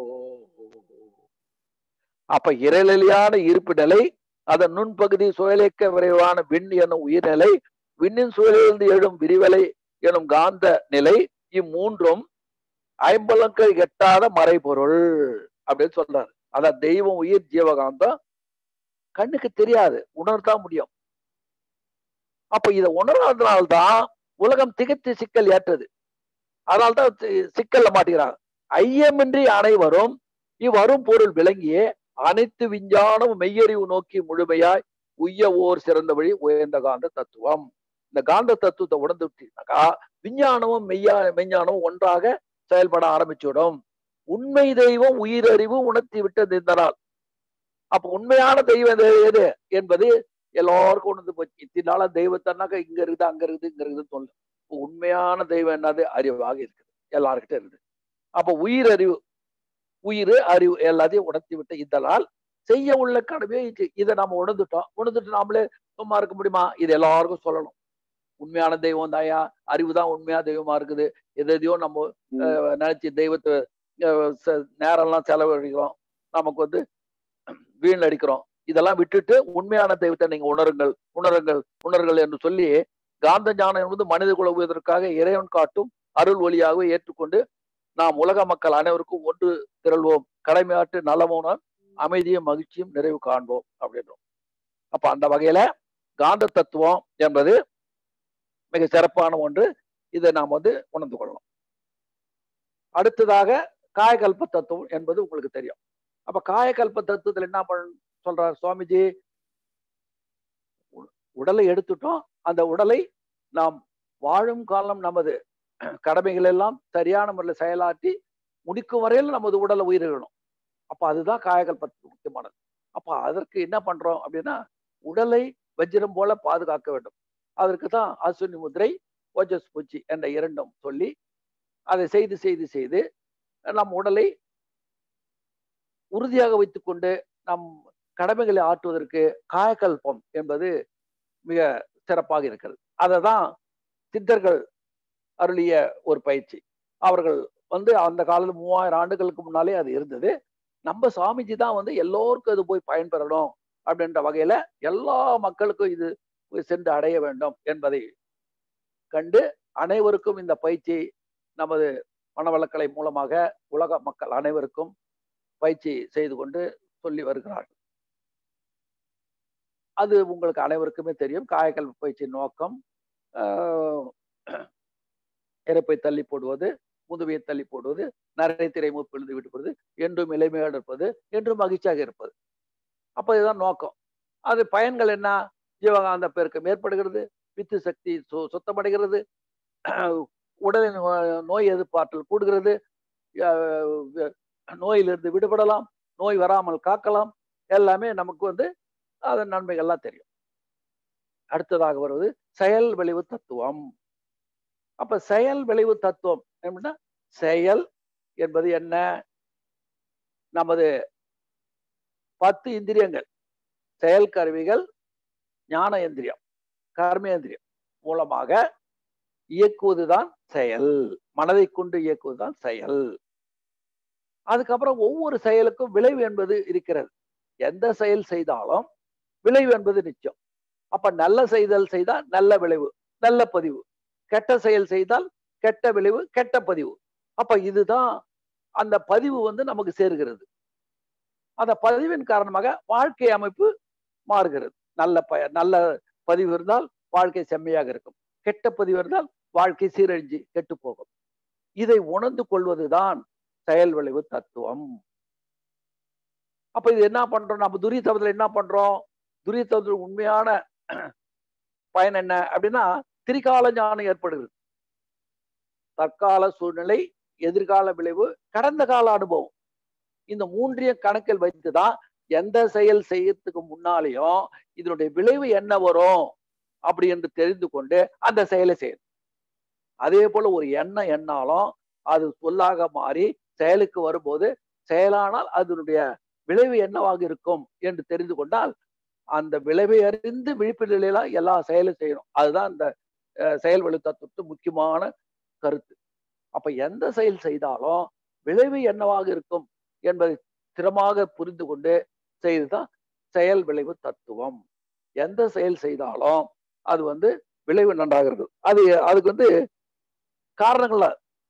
அப்ப இறைநிலையான இருப்பு நிலை அதன் நுண்பகுதி சுழலிக்க விரைவான விண் எனும் உயிர்நிலை விண்ணின் சூழலிருந்து எழும் விரிவலை எனும் காந்த நிலை இம்மூன்றும் ஐம்பலங்கள் எட்டாத மறைபொருள் அப்படின்னு சொல்றாரு அதான் தெய்வம் உயிர் ஜீவகாந்தம் கண்ணுக்கு தெரியாது உணர்தான் முடியும் அப்ப இதை உணராதனால்தான் உலகம் திகைத்து சிக்கல் ஏற்றது அதனால்தான் சி- சிக்கல்ல மாட்டேங்கிறாங்க ஐயமின்றி அனைவரும் இவ்வரும் பொருள் விளங்கியே அனைத்து விஞ்ஞானமும் மெய்யறிவு நோக்கி முழுமையாய் உய்ய ஓர் சிறந்த வழி உயர்ந்த காந்த தத்துவம் இந்த காந்த தத்துவத்தை உணர்ந்து விட்டீங்கன்னாக்கா விஞ்ஞானமும் மெய்யா மெஞ்ஞானமும் ஒன்றாக செயல்பட ஆரம்பிச்சுவிடும் உண்மை தெய்வம் உயிரறிவு உணர்த்தி விட்டது இந்த நாள் அப்ப உண்மையான தெய்வம் எது எது என்பது எல்லாருக்கும் உணர்ந்து போச்சு இத்தனை நாளா தெய்வத்தன்னாக்கா இங்க இருக்குது அங்க இருக்குது இங்க இருக்குதுன்னு சொல்லு இப்ப உண்மையான தெய்வம் என்னது அறிவாக இருக்குது எல்லார்கிட்ட இருக்குது அப்ப உயிர் அறிவு உயிர் அறிவு எல்லாத்தையும் உணர்த்தி விட்ட இந்த நாள் செய்ய உள்ள கடமையை இது- இதை நாம உணர்ந்துட்டோம் உணர்ந்துட்டு நாமளே சும்மா இருக்க முடியுமா இது எல்லாருக்கும் சொல்லணும் உண்மையான தெய்வம் தாயா அறிவு தான் உண்மையா தெய்வமா இருக்குது எது எதையோ நம்ம அஹ், நினைச்சு தெய்வத்தை அஹ், ச- நேரம்லாம் செலவழிக்கிறோம் நமக்கு வந்து வீண் அடிக்கிறோம் இதெல்லாம் விட்டுட்டு உண்மையான தெய்வத்தை நீங்க உணருங்கள் உணருங்கள் உணருங்கள் என்று சொல்லி காந்த ஞானம் என்பது மனித குல உயர்வதற்காக இறைவன் காட்டும் அருள் ஒளியாக ஏற்றுக்கொண்டு நாம் உலக மக்கள் அனைவருக்கும் ஒன்று திரள்வோம் கடமையாற்று நலமுடன் அமைதியும் மகிழ்ச்சியும் நிறைவு காண்போம் அப்படின்றோம் அப்ப அந்த வகையில காந்த தத்துவம் என்பது மிக சிறப்பான ஒன்று இதை நாம் வந்து உணர்ந்து கொள்ளலாம் அடுத்ததாக காயகல்ப தத்துவம் என்பது உங்களுக்கு தெரியும் அப்ப காயகல்ப தத்துவத்தில் என்ன பண்ண சொல்றார் சுவாமிஜி உடலை எடுத்துட்டோம் அந்த உடலை நாம் வாழும் காலம் நமது கடமைகள் எல்லாம் சரியான முறையில் செயலாற்றி முடிக்கும் வரையில் நமது உடலை உயிரிழணும் அப்ப அதுதான் காயகல்பத்துக்கு முக்கியமானது அப்ப அதற்கு என்ன பண்றோம் அப்படின்னா உடலை வஜ்ரம் போல பாதுகாக்க வேண்டும் அதற்கு தான் அஸ்வினி முதிரை ஓஜஸ் பூச்சி என்ற இரண்டும் சொல்லி அதை செய்து செய்து செய்து நம் உடலை உறுதியாக வைத்துக்கொண்டு நம் கடமைகளை ஆற்றுவதற்கு காயக்கல்பம் என்பது மிக சிறப்பாக இருக்கிறது அதை தான் சித்தர்கள் அருளிய ஒரு பயிற்சி அவர்கள் வந்து அந்த காலத்து மூவாயிரம் ஆண்டுகளுக்கு முன்னாலே அது இருந்தது நம்ம சாமிஜி தான் வந்து எல்லோருக்கும் அது போய் பயன்பெறணும் அப்படின்ற வகையில எல்லா மக்களுக்கும் இது போய் சென்று அடைய வேண்டும் என்பதை கண்டு அனைவருக்கும் இந்த பயிற்சி நமது மனவளக்கலை மூலமாக உலக மக்கள் அனைவருக்கும் பயிற்சி செய்து கொண்டு சொல்லி வருகிறார்கள் அது உங்களுக்கு அனைவருக்குமே தெரியும் காயக்கல்வி பயிற்சி நோக்கம் இறப்பை தள்ளி போடுவது முதுமையை தள்ளி போடுவது நரை திரை மூப்பிழுந்து விட்டு போடுவது என்றும் இளமையோடு இருப்பது என்றும் மகிழ்ச்சியாக இருப்பது அப்ப இதுதான் நோக்கம் அது பயன்கள் என்ன ஜீவகாந்த பெருக்கம் ஏற்படுகிறது வித்து சக்தி சு சுத்தமடைகிறது உடலின் நோய் எதிர்ப்பாற்றல் கூடுகிறது நோயிலிருந்து விடுபடலாம் நோய் வராமல் காக்கலாம் எல்லாமே நமக்கு வந்து அதன் நன்மைகள்லாம் தெரியும் அடுத்ததாக வருவது செயல் விளைவு தத்துவம் அப்ப செயல் விளைவு தத்துவம் அப்படின்னா செயல் என்பது என்ன நமது பத்து இந்திரியங்கள் செயல் கருவிகள் ஞான இந்திரியம் கர்மேந்திரியம் மூலமாக இயக்குவதுதான் செயல் மனதை கொண்டு இயக்குவதுதான் செயல் அதுக்கப்புறம் ஒவ்வொரு செயலுக்கும் விளைவு என்பது இருக்கிறது எந்த செயல் செய்தாலும் விளைவு என்பது நிச்சயம் அப்ப நல்ல செய்தல் செய்தால் நல்ல விளைவு நல்ல பதிவு கெட்ட செயல் செய்தால் கெட்ட விளைவு கெட்ட பதிவு அப்ப இதுதான் அந்த பதிவு வந்து நமக்கு சேர்கிறது அந்த பதிவின் காரணமாக வாழ்க்கை அமைப்பு மாறுகிறது நல்ல ப நல்ல பதிவு இருந்தால் வாழ்க்கை செம்மையாக இருக்கும் கெட்ட பதிவு இருந்தால் வாழ்க்கை சீரழிஞ்சு கெட்டு போகும் இதை உணர்ந்து கொள்வதுதான் செயல் விளைவு தத்துவம் அப்ப இது என்ன பண்றோம் நம்ம துரியத்தவத்தில் என்ன பண்றோம் துரியத்தவத்தில் உண்மையான பயன் என்ன அப்படின்னா திரிகால ஞானம் ஏற்படுகிறது தற்கால சூழ்நிலை எதிர்கால விளைவு கடந்த கால அனுபவம் இந்த மூன்றையும் கணக்கில் வைத்துதான் எந்த செயல் செய்யறதுக்கு முன்னாலேயும் இதனுடைய விளைவு என்ன வரும் அப்படி என்று தெரிந்து கொண்டு அந்த செயலை செய்யணும் அதே போல ஒரு எண்ணம் எண்ணாலும் அது சொல்லாக மாறி செயலுக்கு வரும்போது செயலானால் அதனுடைய விளைவு என்னவாக இருக்கும் என்று தெரிந்து கொண்டால் அந்த விளைவை அறிந்து விழிப்பு நிலையில எல்லா செயலும் செய்யணும் அதுதான் இந்த செயல் வழி தத்துவத்து முக்கியமான கருத்து அப்ப எந்த செயல் செய்தாலும் விளைவு என்னவாக இருக்கும் என்பதை ஸ்திரமாக புரிந்து கொண்டு செய்துதான் செயல் விளைவு தத்துவம் எந்த செயல் செய்தாலும் அது வந்து விளைவு நன்றாக இருக்கும் அது அதுக்கு வந்து காரணங்கள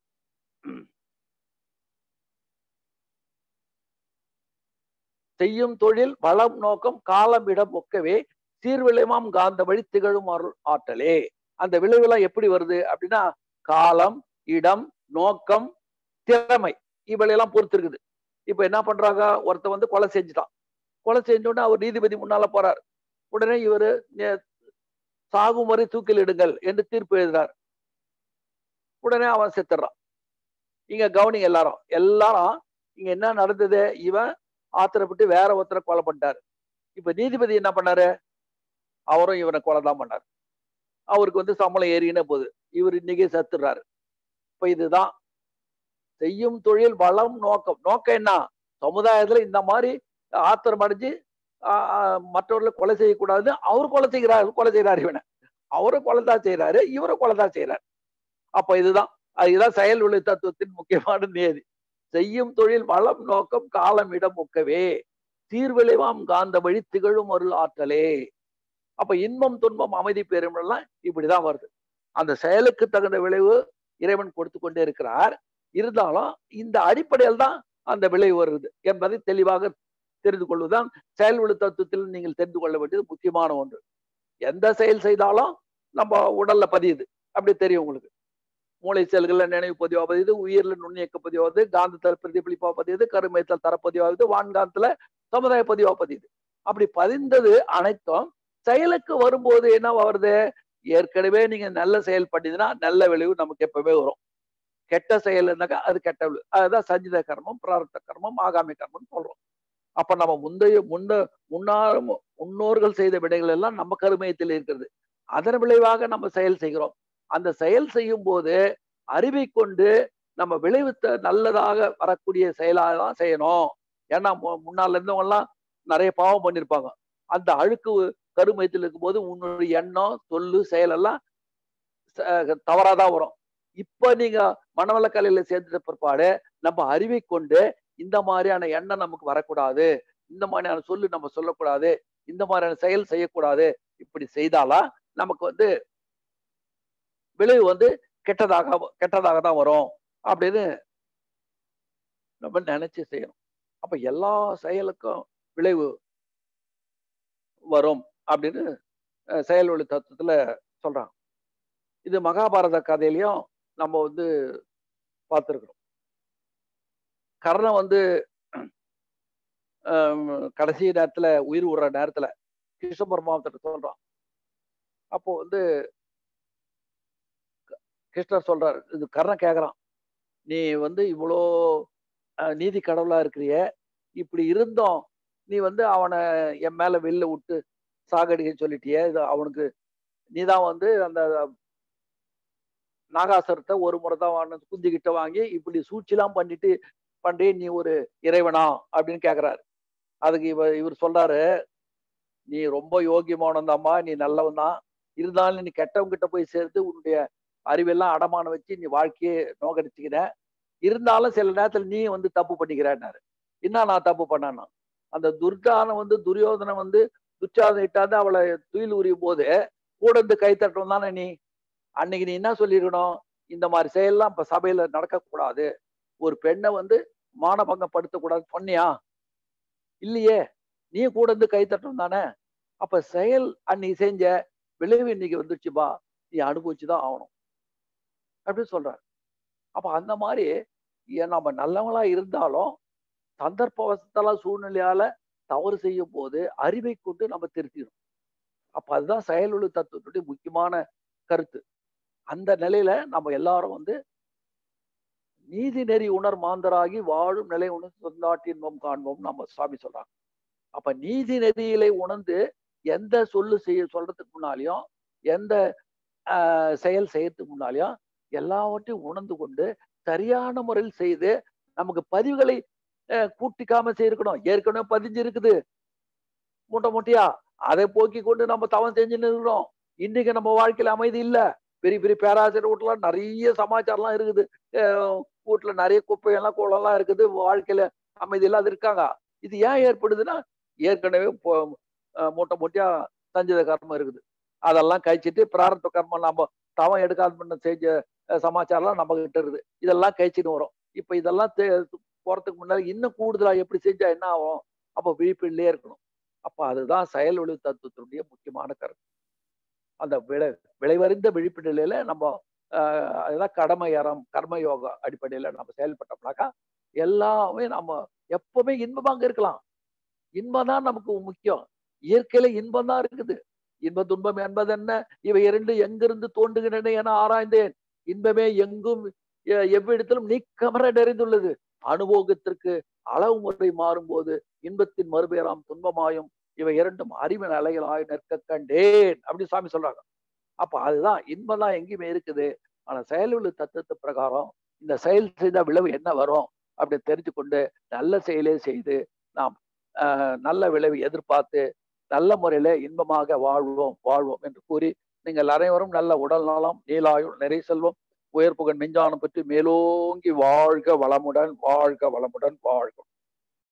செய்யும் தொழில் வளம் நோக்கம் காலம் இடம் ஒக்கவே சீர்விளைமாம் காந்த வழி திகழும் அருள் ஆற்றலே அந்த விளைவுலாம் எப்படி வருது அப்படின்னா காலம் இடம் நோக்கம் திறமை இவளையெல்லாம் பொறுத்து இருக்குது இப்ப என்ன பண்றாங்க ஒருத்த வந்து கொலை செஞ்சுட்டான் கொலை செஞ்சோடனே அவர் நீதிபதி முன்னால போறார் உடனே இவரு சாகும் வரை தூக்கில் இடுங்கள் என்று தீர்ப்பு எழுதுறார் உடனே அவன் செத்துறான் இங்க கவனிங்க எல்லாரும் எல்லாரும் இங்க என்ன நடந்தது இவன் ஆத்திரப்பட்டு வேற ஒருத்தரை கொலை பண்ணிட்டாரு இப்ப நீதிபதி என்ன பண்ணாரு அவரும் இவனை கொலை தான் பண்ணாரு அவருக்கு வந்து சம்பளம் ஏறினே போகுது இவர் இன்னைக்கே செத்துடுறாரு இப்ப இதுதான் செய்யும் தொழில் வளம் நோக்கம் நோக்கம் என்ன சமுதாயத்துல இந்த மாதிரி ஆத்திரம் அடைஞ்சு மற்றவர்களை கொலை செய்யக்கூடாது அவர் கொலை செய்கிறாரு கொலை செய்யறாரு இவனை அவரும் கொலை தான் செய்யறாரு இவரும் கொலை தான் செய்யறாரு அப்ப இதுதான் அதுதான் செயல் விளை தத்துவத்தின் முக்கியமான நியதி செய்யும் தொழில் வளம் நோக்கம் காலம் இடம் ஒக்கவே தீர்விளைவாம் காந்த வழி திகழும் அருள் ஆற்றலே அப்ப இன்பம் துன்பம் அமைதி பெருமெல்லாம் இப்படிதான் வருது அந்த செயலுக்கு தகுந்த விளைவு இறைவன் கொடுத்து கொண்டே இருக்கிறார் இருந்தாலும் இந்த அடிப்படையில் தான் அந்த விளைவு வருது என்பதை தெளிவாக தெரிந்து கொள்வதுதான் செயல் விழு தத்துவத்தில் நீங்கள் தெரிந்து கொள்ள வேண்டியது முக்கியமான ஒன்று எந்த செயல் செய்தாலும் நம்ம உடல்ல பதியுது அப்படி தெரியும் உங்களுக்கு மூளை செல்கள்ல நினைவு பதிவா பதியுது உயிர்ல நுண்ணியக்க பதிவாகுது காந்தத்தில் பிரதிபலிப்பா பதியுது கருமையத்தில் தரப்பதிவாகுது வான்காந்தத்துல சமுதாய பதிவா பதியுது அப்படி பதிந்தது அனைத்தும் செயலுக்கு வரும்போது என்ன வருது ஏற்கனவே நீங்க நல்ல செயல் பண்ணிதுன்னா நல்ல விளைவு நமக்கு எப்பவுமே வரும் கெட்ட செயல் இருந்தாக்கா அது கெட்ட விளைவு அதுதான் சஞ்சித கர்மம் பிரார்த்த கர்மம் ஆகாமி கர்மம் சொல்றோம் அப்ப நம்ம முந்தைய முன்ன முன்னாள் முன்னோர்கள் செய்த விடைகள் எல்லாம் நம்ம கருமயத்தில் இருக்கிறது அதன் விளைவாக நம்ம செயல் செய்கிறோம் அந்த செயல் செய்யும் போது அறிவை கொண்டு நம்ம விளைவித்த நல்லதாக வரக்கூடிய செயலாக தான் செய்யணும் ஏன்னா முன்னால இருந்தவங்க எல்லாம் நிறைய பாவம் பண்ணிருப்பாங்க அந்த அழுக்கு கருமயத்தில் இருக்கும்போது உன்னுடைய எண்ணம் சொல்லு செயல் எல்லாம் தவறாதான் வரும் இப்ப நீங்க மனவளக்கலையில சேர்ந்த பிற்பாடு நம்ம அறிவை கொண்டு இந்த மாதிரியான எண்ணம் நமக்கு வரக்கூடாது இந்த மாதிரியான சொல்லு நம்ம சொல்லக்கூடாது இந்த மாதிரியான செயல் செய்யக்கூடாது இப்படி செய்தாலா நமக்கு வந்து விளைவு வந்து கெட்டதாக கெட்டதாக தான் வரும் அப்படின்னு நம்ம நினைச்சு செய்யணும் அப்ப எல்லா செயலுக்கும் விளைவு வரும் அப்படின்னு செயல் ஒளி தத்துவத்துல சொல்றாங்க இது மகாபாரத கதையிலையும் நம்ம வந்து பார்த்துருக்குறோம் கர்ணன் வந்து கடைசி நேரத்துல உயிர் விடுற நேரத்துல கிருஷ்ண பரமாவத்திட்ட சொல்றான் அப்போ வந்து கிருஷ்ணர் சொல்றாரு இது கர்ணன் கேக்குறான் நீ வந்து இவ்வளோ நீதி கடவுளா இருக்கிறிய இப்படி இருந்தோம் நீ வந்து அவனை என் மேல வெளில விட்டு சாகடிக்க சொல்லிட்டிய இது அவனுக்கு நீதான் வந்து அந்த நாகாசுரத்தை ஒரு முறை தான் குந்திக்கிட்ட வாங்கி இப்படி சூழ்ச்சிலாம் பண்ணிட்டு பண்றே நீ ஒரு இறைவனா அப்படின்னு கேக்குறாரு அதுக்கு இவர் இவர் சொல்றாரு நீ ரொம்ப யோகியமானந்தாம்மா நீ நல்லவன் தான் இருந்தாலும் நீ கெட்டவங்க கிட்ட போய் சேர்த்து உன்னுடைய அறிவெல்லாம் அடமானம் வச்சு நீ வாழ்க்கையை நோக்கடிச்சுக்கிற இருந்தாலும் சில நேரத்துல நீ வந்து தப்பு பண்ணிக்கிறேன்னாரு என்ன நான் தப்பு பண்ணேன்னா அந்த துர்கானம் வந்து துரியோதனை வந்து துச்சாதனை இட்டாந்து அவளை துயில் உரியும் போது கூட இருந்து கை தட்டணும் தானே நீ அன்னைக்கு நீ என்ன சொல்லியிருக்கணும் இந்த மாதிரி செயல்லாம் இப்ப சபையில நடக்கக்கூடாது ஒரு பெண்ணை வந்து மானபங்கப்படுத்தக்கூடாது சொன்னியா இல்லையே நீ கூட இருந்து கை தட்டணும் தானே அப்ப செயல் அன்னைக்கு செஞ்ச விளைவு இன்னைக்கு வந்துச்சுப்பா நீ அனுபவிச்சுதான் ஆகணும் அப்படின்னு சொல்றாரு அப்ப அந்த மாதிரி நம்ம நல்லவங்களா இருந்தாலும் சந்தர்ப்பவசத்தால சூழ்நிலையால தவறு செய்யும் போது அறிவை கொண்டு நம்ம திருத்திடும் அப்ப அதுதான் செயலுள்ள தத்துவத்துடைய முக்கியமான கருத்து அந்த நிலையில நம்ம எல்லாரும் வந்து நீதி நெறி உணர் மாந்தராகி வாழும் நிலை உணர்ந்து சொந்தாட்டின்பம் காண்போம் நம்ம சுவாமி சொல்றாங்க அப்ப நீதி நெறியிலை உணர்ந்து எந்த சொல்லு செய்ய சொல்றதுக்கு முன்னாலையும் எந்த செயல் செய்யறதுக்கு முன்னாலையும் எல்லாவற்றையும் உணர்ந்து கொண்டு சரியான முறையில் செய்து நமக்கு பதிவுகளை கூட்டிக்காம செய்யிருக்கணும் ஏற்கனவே பதிஞ்சு இருக்குது மூட்டை மூட்டையா அதை போக்கி கொண்டு நம்ம தவம் செஞ்சுன்னு இருக்கிறோம் இன்னைக்கு நம்ம வாழ்க்கையில அமைதி இல்ல பெரிய பெரிய பேராசிரியர் வீட்டுல நிறைய சமாச்சாரம்லாம் இருக்குது வீட்டுல நிறைய குப்பையெல்லாம் குளம்லாம் இருக்குது வாழ்க்கையில அமைதி இல்லாத இருக்காங்க இது ஏன் ஏற்படுதுன்னா ஏற்கனவே மூட்டை மூட்டையா சஞ்சித கர்மம் இருக்குது அதெல்லாம் கழிச்சிட்டு பிராரத்த கர்மம் நம்ம தவம் எடுக்காத பண்ண செஞ்ச சமாச்சாரம்லாம் நம்ம கிட்ட இருக்குது இதெல்லாம் கழிச்சுன்னு வரும் இப்ப இதெல்லாம் போறதுக்கு முன்னாடி இன்னும் கூடுதலா எப்படி செஞ்சா என்ன ஆகும் அப்ப விழிப்புலயே இருக்கணும் அப்ப அதுதான் செயல் ஒளி தத்துவத்தினுடைய முக்கியமான கருத்து அந்த விளை விளைவறிந்த விழிப்பு நிலையில நம்ம அதுதான் கடமை அறம் கர்ம யோகா அடிப்படையில நம்ம செயல்பட்டோம்னாக்கா எல்லாமே நம்ம எப்பவுமே இன்பமாக இருக்கலாம் இன்பம் தான் நமக்கு முக்கியம் இயற்கையில இன்பம் தான் இருக்குது இன்ப துன்பம் என்பது என்ன இவை இரண்டு எங்கிருந்து தோன்றுகின்றன என ஆராய்ந்தேன் இன்பமே எங்கும் எவ்விடத்திலும் நீக்கமர நிறைந்துள்ளது அனுபவத்திற்கு அளவு முறை மாறும்போது இன்பத்தின் மறுபெயராம் துன்பமாயும் இவை இரண்டும் அறிவின் அலைகளாய் நிற்க கண்டேன் அப்படின்னு சாமி சொல்றாங்க அப்ப அதுதான் இன்பம் தான் எங்கேயுமே இருக்குது ஆனா செயலுள்ள தத்துவத்து பிரகாரம் இந்த செயல் செய்த விளைவு என்ன வரும் அப்படின்னு தெரிஞ்சு கொண்டு நல்ல செயலே செய்து நாம் நல்ல விளைவு எதிர்பார்த்து நல்ல முறையில இன்பமாக வாழ்வோம் வாழ்வோம் என்று கூறி நீங்கள் அனைவரும் நல்ல உடல் நலம் நீலாயுள் நிறை செல்வம் உயர்ப்புகன் மெஞ்சானம் பற்றி மேலோங்கி வாழ்க வளமுடன் வாழ்க வளமுடன் வாழ்க